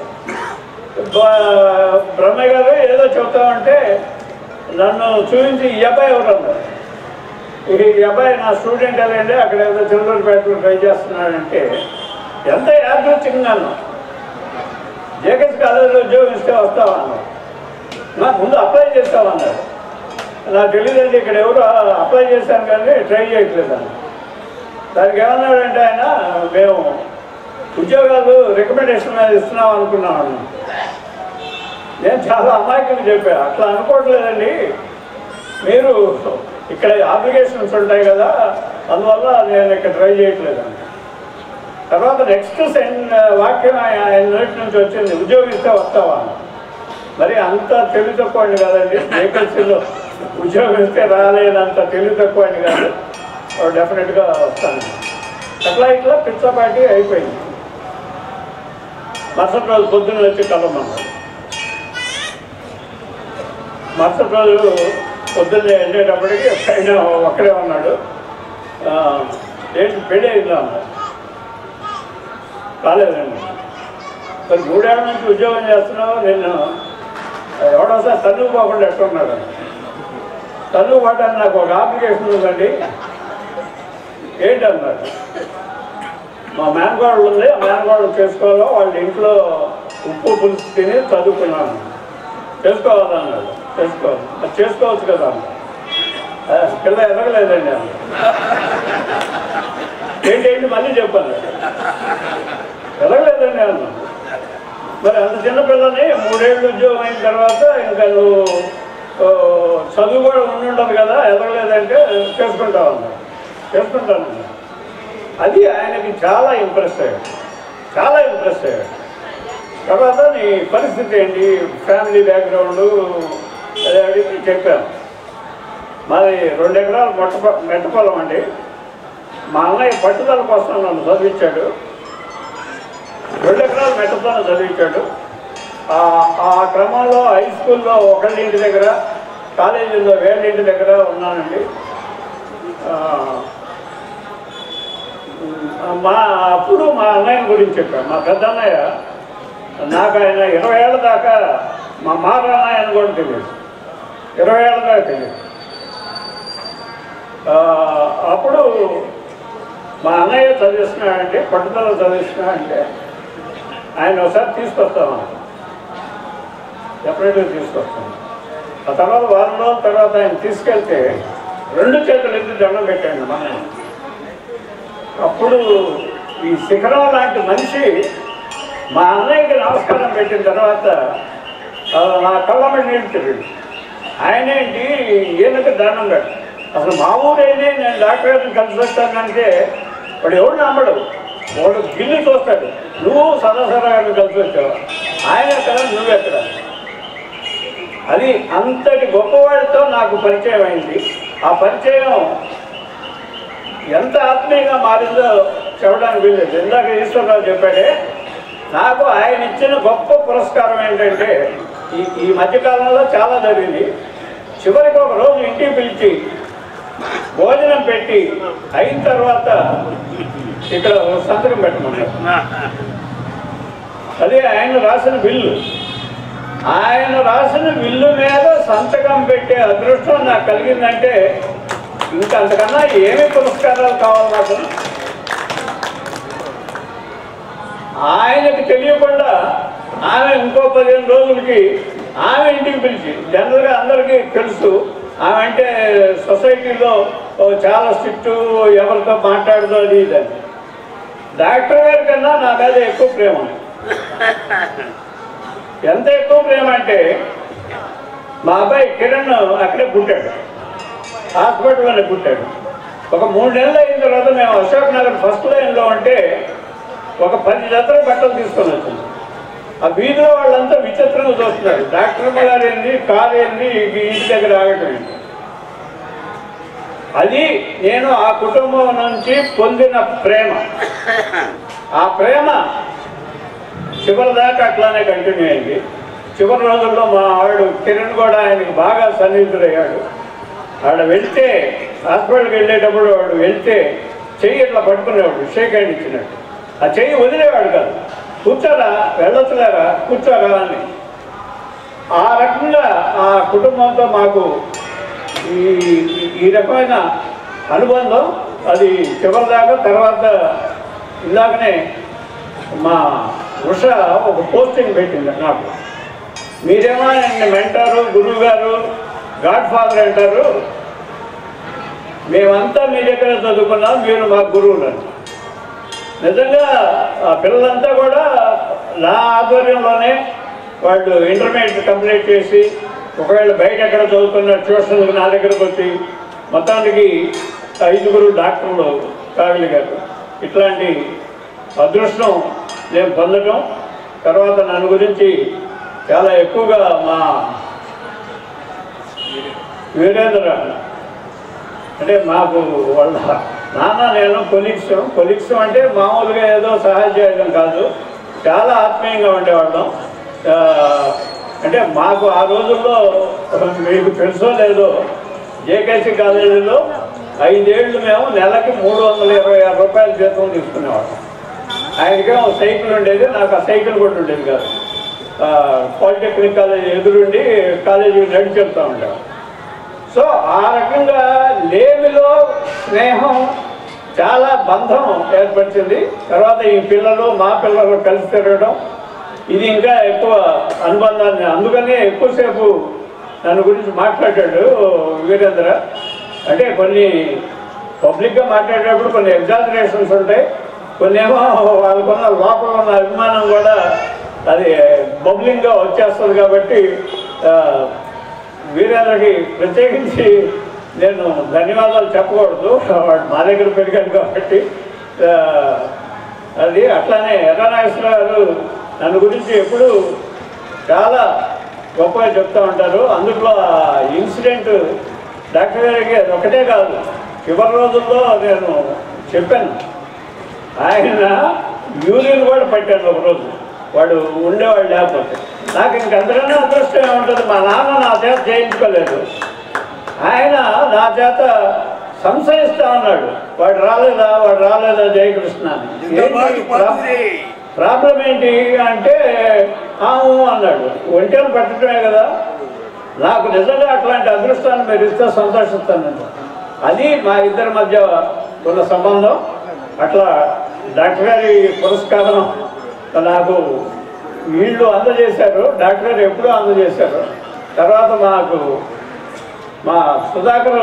బ- బ్రహ్మయ్య గారు ఏదో చెప్తామంటే నన్ను చూపించి ఈ అబ్బాయి ఎవరు అన్నారు ఈ అబ్బాయి నా స్టూడెంట్ అదేంటి అక్కడ ఏదో చిల్లూరుపేటలో ట్రై చేస్తున్నాడంటే ఎంత యాదృచ్ఛికంగాను జేకెస్ కాలేజీలో ఉద్యోగం ఇస్తే వస్తావా అన్నాడు నాకు ముందు అప్లై చేస్తామన్నాడు నాకు తెలియదండి ఇక్కడ ఎవరు అప్లై చేశాను కానీ ట్రై చేయట్లేదు అన్న దానికి ఏమన్నాడంటే ఆయన మేము ఉద్యోగాలు రికమెండేషన్ మీద ఇస్తున్నాం అనుకున్నాం అన్న నేను చాలా అమాయకంగా చెప్పాను అట్లా అనుకోవట్లేదండి మీరు ఇక్కడ అప్లికేషన్స్ ఉంటాయి కదా అందువల్ల నేను ఇక్కడ ట్రై చేయట్లేదు అన్న తర్వాత నెక్స్ట్ సెన్ వాక్యం ఆయన ఆయన నోటి నుంచి వచ్చింది ఉద్యోగం ఇస్తే వస్తావా అన్న. మరి అంత తెలివి తక్కువండి కదండి వేకెన్సీలో ఉద్యోగం ఇస్తే రాలేదంత తెలివి తక్కువండి కాదు డెఫినెట్గా వస్తాను అట్లా ఇట్లా పిచ్చపాటి అయిపోయింది మరుసటి రోజు పొద్దున్న వచ్చి కలవమన్నాడు మరుసటి రోజు పొద్దున్నే వెళ్ళేటప్పటికి పైన ఒక్కడే ఉన్నాడు ఆ, ఏంటి పెళ్ళి అయిందా అన్నాడు కాలేదండి మరి మూడేళ్ల నుంచి ఉద్యోగం చేస్తున్నావు నేను ఎవడోసారి తన్ను పోకుండా ఎట్టున్నాడు తన్ను పడ్డానికి నాకు ఒక అప్లికేషన్ ఉందండి ఏంటన్నాడు మా మేనగోడలు ఉంది ఆ మేనగోడలు చేసుకోవాలో వాళ్ళ ఇంట్లో ఉప్పు పులుసు తిని చదువుకున్నాను చేసుకోవాలన్నాడు చేసుకోవాలి అది చేసుకోవచ్చు కదా అన్నాడు. "ఆ, పిల్ల ఎదగలేదండి అన్నాడు ఏంటి ఏంటి మళ్ళీ చెప్పాను ఎదగలేదండి అన్నాడు మరి అంత చిన్న పిల్లని మూడేళ్ళు ఉద్యోగం అయిన తర్వాత ఇంకా నువ్వు ఓ, చదువు కూడా ఉండి ఉండదు కదా ఎదగలేదంటే చేసుకుంటావు అన్నాడు చేసుకుంటాను అన్నాడు. అది ఆయనకి చాలా ఇంప్రెస్ అయ్యాడు చాలా ఇంప్రెస్ అయ్యాడు తర్వాత నీ పరిస్థితి ఏంటి ఫ్యామిలీ బ్యాక్గ్రౌండ్ అదే అడిగి చెప్పాను మాది రెండు ఎకరాలు మొట్ట మెట్ట పొలం అండి మా అన్నయ్య పట్టుదల కోసం నన్ను చదివించాడు రెండు ఎకరాలు మెట్టతోనే చదివించాడు ఆ- ఆ క్రమంలో హై స్కూల్లో ఒకళ్ళ ఇంటి దగ్గర కాలేజీలో వేళ్ళ ఇంటి దగ్గర ఉన్నానండి ఆ, మా అప్పుడు మా అన్నయ్య గురించి చెప్పాను మా పెద్ద అన్నయ్య నాకు ఆయన ఇరవై ఏళ్ళ దాకా మా మారన్నయ్య అని కూడా తెలియదు ఇరవై ఏళ్ళ దాకా తెలియదు ఆ, అప్పుడు మా అన్నయ్య చదివిస్తున్నాడంటే పట్టుదల చదివిస్తున్నాడంటే ఆయన ఒకసారి తీసుకొస్తామని డెఫినెట్గా తీసుకొస్తాను ఆ తర్వాత వారం రోజుల తర్వాత ఆయన తీసుకెళ్తే రెండు చేతులు ఎత్తి దండం పెట్టాడు మన అప్పుడు ఈ శిఖరం లాంటి మనిషి మా అన్నయ్యకి నమస్కారం పెట్టిన తర్వాత ఆ, నా కళ్ళ మీద నీళ్ళు తిరిగి ఆయన ఏంటి ఈయనకి దండం పెట్ట అసలు మా ఊరేది నేను డాక్టర్ గారిని కలిసి వచ్చానంటే వాడు ఎవడు నమ్మడు వాడు గిల్లి చూస్తాడు నువ్వు సదాసరా గారిని కలిసి వచ్చావు ఆయన ఎక్కడ నువ్వు ఎక్కడ అది అంతటి గొప్పవాడితో నాకు పరిచయం అయింది ఆ పరిచయం ఎంత ఆత్మీయంగా మారిందో చెప్పడానికి వీల్లేదు ఇందాక ఈశ్వరరావు చెప్పాడే నాకు ఆయన ఇచ్చిన గొప్ప పురస్కారం ఏంటంటే ఈ ఈ మధ్యకాలంలో చాలా జరిగింది చివరికి ఒక రోజు ఇంటికి పిలిచి భోజనం పెట్టి అయిన తర్వాత ఇక్కడ ఒక సంతకం పెట్టమన్నారు అదే ఆయన రాసిన బిల్లు ఆయన రాసిన బిల్లు మీద సంతకం పెట్టే అదృష్టం నాకు కలిగిందంటే ఇంకా అంతకన్నా ఏమి పురస్కారాలు కావాలి నాకు ఆయనకు తెలియకుండా ఆమె ఇంకో పదిహేను రోజులకి ఆమె ఇంటికి పిలిచి జనరల్గా అందరికీ తెలుసు ఆమె అంటే సొసైటీలో ఓ చాలా స్ట్రిక్ట్ ఎవరితో మాట్లాడదో అది ఇదని డాక్టర్ గారి కన్నా నా మీద ఎక్కువ ప్రేమ ఎంత ఎక్కువ ప్రేమ అంటే మా అబ్బాయి కిరణ్ అక్కడే పుట్టాడు హాస్పిటల్లోనే పుట్టాడు ఒక మూడు నెలలు అయిన తర్వాత మేము అశోక్ నగర్ ఫస్ట్ లైన్లో ఉంటే ఒక పది జతల బట్టలు తీసుకొని వచ్చింది ఆ వీధిలో వాళ్ళంతా విచిత్రంగా చూస్తున్నారు డాక్టర్ గారు ఏంది కారు ఏంది ఈ ఇంటి దగ్గర ఆగటం ఏంది అది నేను ఆ కుటుంబం నుంచి పొందిన ప్రేమ ఆ ప్రేమ చివరి దాకా అట్లానే కంటిన్యూ అయింది చివరి రోజుల్లో మా ఆవిడ కిరణ్ కూడా ఆయనకి బాగా సన్నిహితుడయ్యాడు ఆడ వెళ్తే హాస్పిటల్కి వెళ్ళేటప్పుడు వాడు వెళ్తే చెయ్యి ఇట్లా పట్టుకునేవాడు షేక్ హ్యాండ్ ఇచ్చినట్టు ఆ చెయ్యి వదిలేవాడు కాదు కూర్చోరా వెళ్ళొచ్చులేరా కూర్చోరా అని ఆ రకంగా ఆ కుటుంబంతో మాకు ఈ ఈ రకమైన అనుబంధం అది చివరిదాకా తర్వాత ఇలాగనే మా ఉష ఒక పోస్టింగ్ పెట్టింది నాకు మీరేమో నన్ను మెంటారు గురువు గారు గాడ్ ఫాదర్ అంటారు మేమంతా మీ దగ్గర చదువుకున్నాం మీరు మా గురువులు అని నిజంగా ఆ పిల్లలంతా కూడా నా ఆధ్వర్యంలోనే వాళ్ళు ఇంటర్మీడియట్ కంప్లీట్ చేసి ఒకవేళ బయట ఎక్కడ చదువుతున్న ట్యూషన్లకు నా దగ్గరకు వచ్చి మొత్తానికి ఐదుగురు డాక్టర్లు కాగలిగారు ఇట్లాంటి అదృష్టం నేను పొందడం తర్వాత నన్ను గురించి చాలా ఎక్కువగా మా వీరేంద్ర అంటే మాకు వాళ్ళ నాన్న నేను కొలిక్స్ కొలిక్స్ అంటే మామూలుగా ఏదో సహాయం చేయడం కాదు చాలా ఆత్మీయంగా ఉండేవాళ్ళం ఆ, అంటే మాకు ఆ రోజుల్లో మీకు తెలుసో లేదో జేకేసీ కాలేజీలో ఐదేళ్లు మేము నెలకి మూడు వందల ఇరవై ఆరు రూపాయల జీతం తీసుకునేవాళ్ళం ఆయనకేమో సైకిల్ ఉండేది నాకు ఆ సైకిల్ కూడా ఉండేది కాదు ఆ, పాలిటెక్నిక్ కాలేజ్ ఎదురుండి కాలేజీకి నడిచి చెప్తా ఉంటాం సో ఆ రకంగా లేమిలో స్నేహం చాలా బంధం ఏర్పరిచింది తర్వాత ఈ పిల్లలు మా పిల్లలు కలిసి తిరగడం ఇది ఇంకా ఎక్కువ అనుబంధాన్ని అందుకనే ఎక్కువసేపు నన్ను గురించి మాట్లాడాడు వీరేంద్ర అంటే కొన్ని పబ్లిక్గా మాట్లాడేటప్పుడు కొన్ని ఎగ్జాజరేషన్స్ ఉంటాయి కొన్ని ఏమో వాళ్ళకున్న లోపల ఉన్న అభిమానం కూడా అది బబ్లింగ్గా వచ్చేస్తుంది కాబట్టి ఆ, వీరేంద్రకి ప్రత్యేకించి నేను ధన్యవాదాలు చెప్పకూడదు వాడు మా దగ్గర పెరిగాడు కాబట్టి ఆ, అది అట్లానే ఎర్రనాగేశ్వరరావు గారు నన్ను గురించి ఎప్పుడు చాలా గొప్పగా చెప్తూ ఉంటారు అందులో ఆ ఇన్సిడెంట్ డాక్టర్ గారికి అది ఒకటే కాదు చివరి రోజుల్లో నేను చెప్పాను ఆయన యూరిన్ కూడా పట్టాను ఒక రోజు వాడు ఉండేవాడు లేకపోతే నాకు ఇంకంతకన్నా అదృష్టం ఏముంటుంది మా నాన్న నా చేత చేయించుకోలేదు ఆయన నా చేత సంశయిస్తా ఉన్నాడు వాడు రాలేదా వాడు రాలేదా జయకృష్ణ అని. ఏంటి ప్రా- ప్రాబ్లం ఏంటి అంటే ఆవు అన్నాడు ఒంటేలు పెట్టడమే కదా నాకు నిజంగా అట్లాంటి అదృష్టాన్ని మీరు ఇస్తే సంతోషిస్తానండి అది మా ఇద్దరి మధ్య ఉన్న సంబంధం అట్లా డాక్టర్ గారి పురస్కారం నాకు వీళ్ళు అందజేశారు డాక్టర్ గారు ఎప్పుడూ అందజేశారు తర్వాత మాకు మా సుధాకర్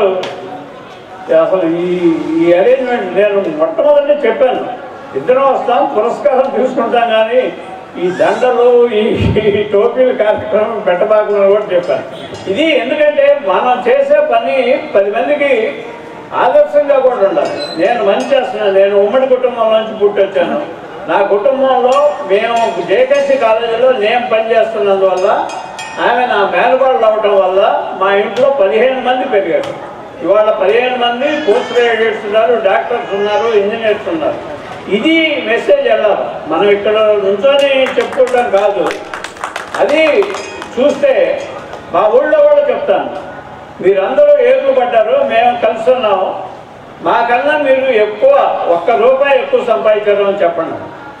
అసలు ఈ ఈ అరేంజ్మెంట్ నేను మొట్టమొదటి చెప్పాను ఇద్దరం వస్తాం పురస్కారం తీసుకుంటాం కానీ ఈ దండలు ఈ ఈ టోపీల కార్యక్రమం పెట్టబాకుండా కూడా చెప్పాను ఇది ఎందుకంటే మనం చేసే పని పది మందికి ఆదర్శంగా కూడా ఉండాలి నేను మంచి చేస్తున్నాను నేను ఉమ్మడి కుటుంబం నుంచి పుట్టొచ్చాను నా కుటుంబంలో మేము జేకేసీ కాలేజీలో నేను పనిచేస్తున్నందువల్ల ఆమె నా మేనకోడలు అవటం వల్ల మా ఇంట్లో పదిహేను మంది పెరిగారు ఇవాళ పదిహేను మంది పోస్ట్ గ్రాడ్యుయేట్స్ ఉన్నారు డాక్టర్స్ ఉన్నారు ఇంజనీర్స్ ఉన్నారు ఇది మెసేజ్ వెళ్ళాలి మనం ఇక్కడ నుంచొని చెప్పుకోవడం కాదు అది చూస్తే మా ఊళ్ళో కూడా చెప్తాను మీరందరూ ఏర్లు పడ్డారు మేము కలిసి ఉన్నాము మాకన్నా మీరు ఎక్కువ ఒక్క రూపాయి ఎక్కువ సంపాదించారు అని చెప్పండి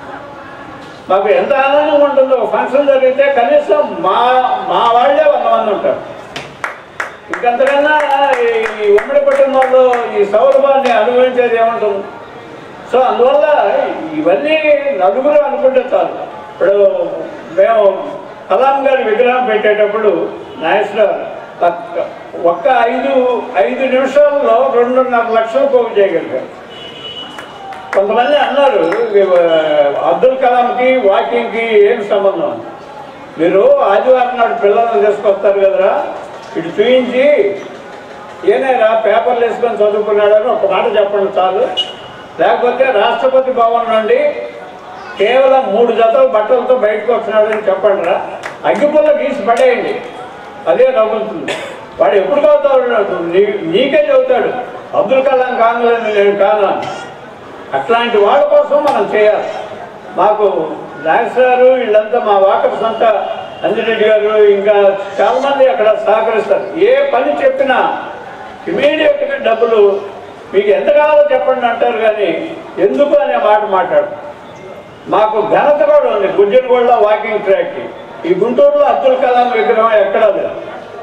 మాకు ఎంత ఆనందంగా ఉంటుందో ఒక ఫంక్షన్ జరిగితే కనీసం మా మా వాళ్ళే వంద మంది ఉంటారు ఇంకంతకన్నా ఈ- ఈ ఉమ్మడి కుటుంబంలో ఈ సౌరభాన్ని అనుభవించేది ఏముంటుంది సో అందువల్ల ఇవన్నీ నలుగురు అనుకుంటే చాలు ఇప్పుడు మేము కలాం గారి విగ్రహం పెట్టేటప్పుడు నాగేశ్వరరావు ఒక్క- ఒక్క ఐదు ఐదు నిమిషాల్లో రెండున్నర లక్షలు పోగు చేయగలిగారు కొంతమంది అన్నారు ఇవి, అబ్దుల్ కలాంకి వాకింగ్కి ఏం సంబంధం అని మీరు ఆదివారం నాడు పిల్లల్ని తీసుకొస్తారు కదరా ఇటు చూయించి ఏనేరా పేపర్లు వేసుకొని చదువుకున్నాడని ఒక మాట చెప్పండి చాలు లేకపోతే రాష్ట్రపతి భవన్ నుండి కేవలం మూడు జతల బట్టలతో బయటకు వచ్చినాడని చెప్పండి రా అగ్గిపుల్ల గీసి పడేయండి అదే నవ్వుతుంది వాడు ఎప్పుడు చదువుతాడు నీ- నీకే చదువుతాడు అబ్దుల్ కలాం కానులని నేను కాను అని. అట్లాంటి వాళ్ళ కోసం మనం చేయాలి మాకు నాగేశ్వర గారు వీళ్ళంతా మా వాకర్స్ అంతా అంజిరెడ్డి గారు ఇంకా చాలా మంది అక్కడ సహకరిస్తారు ఏ పని చెప్పినా ఇమీడియట్గా డబ్బులు మీకు ఎంత కావాలో చెప్పండి అంటారు కానీ ఎందుకు అనే మాట మాట్లాడు మాకు ఘనత కూడా ఉంది గుజ్జనగూడలో వాకింగ్ ట్రాక్కి ఈ గుంటూరులో అబ్దుల్ కలాం విగ్రహం ఎక్కడా లేదు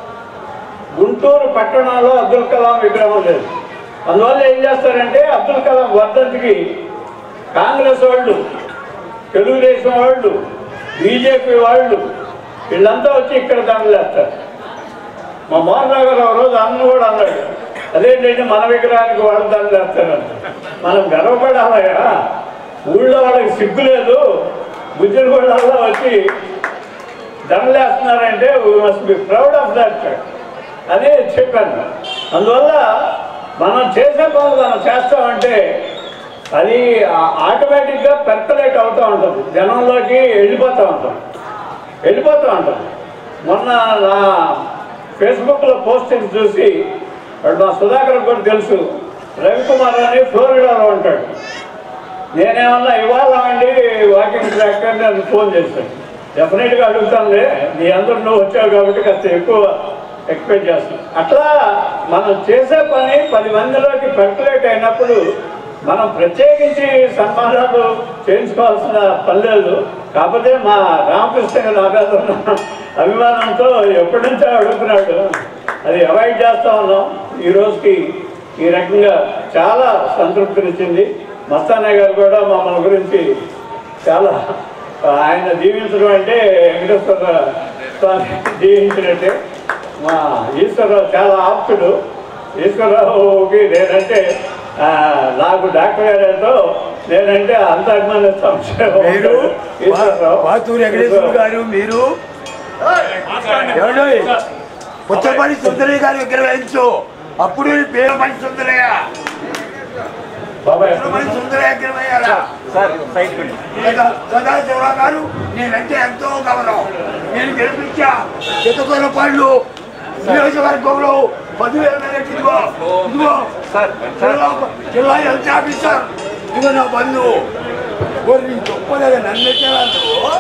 గుంటూరు పట్టణంలో అబ్దుల్ కలాం విగ్రహం లేదు అందువల్ల ఏం చేస్తారంటే అబ్దుల్ కలాం వర్ధంతికి కాంగ్రెస్ వాళ్ళు తెలుగుదేశం వాళ్ళు బీజేపీ వాళ్ళు వీళ్ళంతా వచ్చి ఇక్కడ దండలు వేస్తారు మా మోహన్ రావు గారు ఒక రోజు అన్న కూడా అన్నాడు అదేంటంటే మన విగ్రహానికి వాళ్ళు దండలు వేస్తారంట మనం గర్వపడాలయా ఊళ్ళో వాళ్ళకి సిగ్గు లేదు గుజ్జలు కూడా వచ్చి దండలు వేస్తున్నారంటే we must be proud of that అదే చెప్పాను అందువల్ల మనం చేసే పనులు మనం చేస్తామంటే అది ఆటోమేటిక్గా పెర్కలేట్ అవుతూ ఉంటుంది జనంలోకి వెళ్ళిపోతూ ఉంటాం వెళ్ళిపోతూ ఉంటుంది మొన్న నా ఫేస్బుక్లో పోస్టింగ్ చూసి వాడు మా సుధాకర్ కూడా తెలుసు రవికుమార్ అని ఫ్లోరిడాలో ఉంటాడు నేనేమన్నా ఇవాళ అండి వాకింగ్ ట్రాక్ అని నేను ఫోన్ చేశాను డెఫినెట్గా అడుగుతానులే నీ అందరూ నువ్వు వచ్చావు కాబట్టి కాస్త ఎక్కువ ఎక్స్పెక్ట్ చేస్తాను అట్లా మనం చేసే పని పది మందిలోకి పర్కులేట్ అయినప్పుడు మనం ప్రత్యేకించి సన్మానాలు చేయించుకోవాల్సిన పని లేదు కాకపోతే మా రామకృష్ణ గారు నా మీద ఉన్న అభిమానంతో ఎప్పటి నుంచో అడుగుతున్నాడు అది అవాయిడ్ చేస్తా ఉన్నాం ఈ రోజుకి ఈ రకంగా చాలా సంతృప్తినిచ్చింది మస్తానయ్య గారు కూడా మమ్మల్ని గురించి చాలా ఆయన దీవించడం అంటే వెంకటేశ్వర స్వామి దీవించినట్టే మా ఈశ్వరరావు చాలా ఆప్తుడు ఈశ్వరరావుకి నేనంటే ఆ, నాకు డాక్టర్ గారితో నేనంటే అంత అభిమాన సంశయం మీరు వాతూరి వెంకటేశ్వర గారు మీరు ఏమండి పుచ్చపల్లి సుందరయ్య గారి విగ్రహించు అప్పుడు నీ పేరు మంచి సుందరయ్య పుచ్చపల్లి సుందరయ్య విగ్రహమయ్యారా సదాశివరావు గారు నేనంటే ఎంతో గమనం నేను గెలిపించా చిత్తకూర పళ్ళు నియోజకవర్గంలో పదివేల మెదక్ ఇదిగో ఇదిగో జిల్లా జిల్లా హెల్త్ ఆఫీసర్ ఇదిగో నా బంధువు ఓరి నీ గొప్పలేదా నన్ను ఎక్కేలా నువ్వు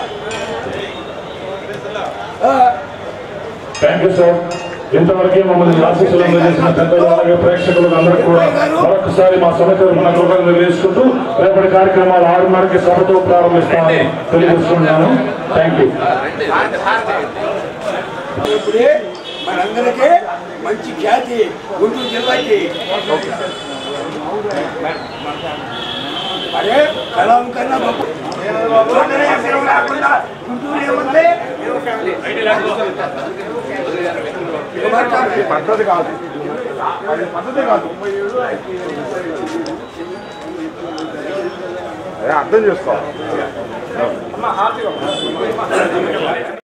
ఆ, థ్యాంక్ యూ సార్ ఇంతవరకు మమ్మల్ని ఆశీస్సులు అందజేసిన పెద్దలు అలాగే ప్రేక్షకులకు అందరికీ కూడా మరొకసారి మా సభ తరఫున కృతజ్ఞతలు తెలియజేసుకుంటూ రేపటి కార్యక్రమాలు ఆరున్నరకి సభతో ప్రారంభిస్తామని తెలియజేస్తున్నాను థ్యాంక్ యూ ఇప్పుడే మనందరికీ మంచి ఖ్యాతి గుంటూరు జిల్లాకి అరే కలాం కన్నా గొప్ప చూడనే అసలు లేకుండా గుంటూరు ఏముంది పద్ధతి కాదు అది పద్ధతి కాదు అదే అర్థం చేసుకోవాలి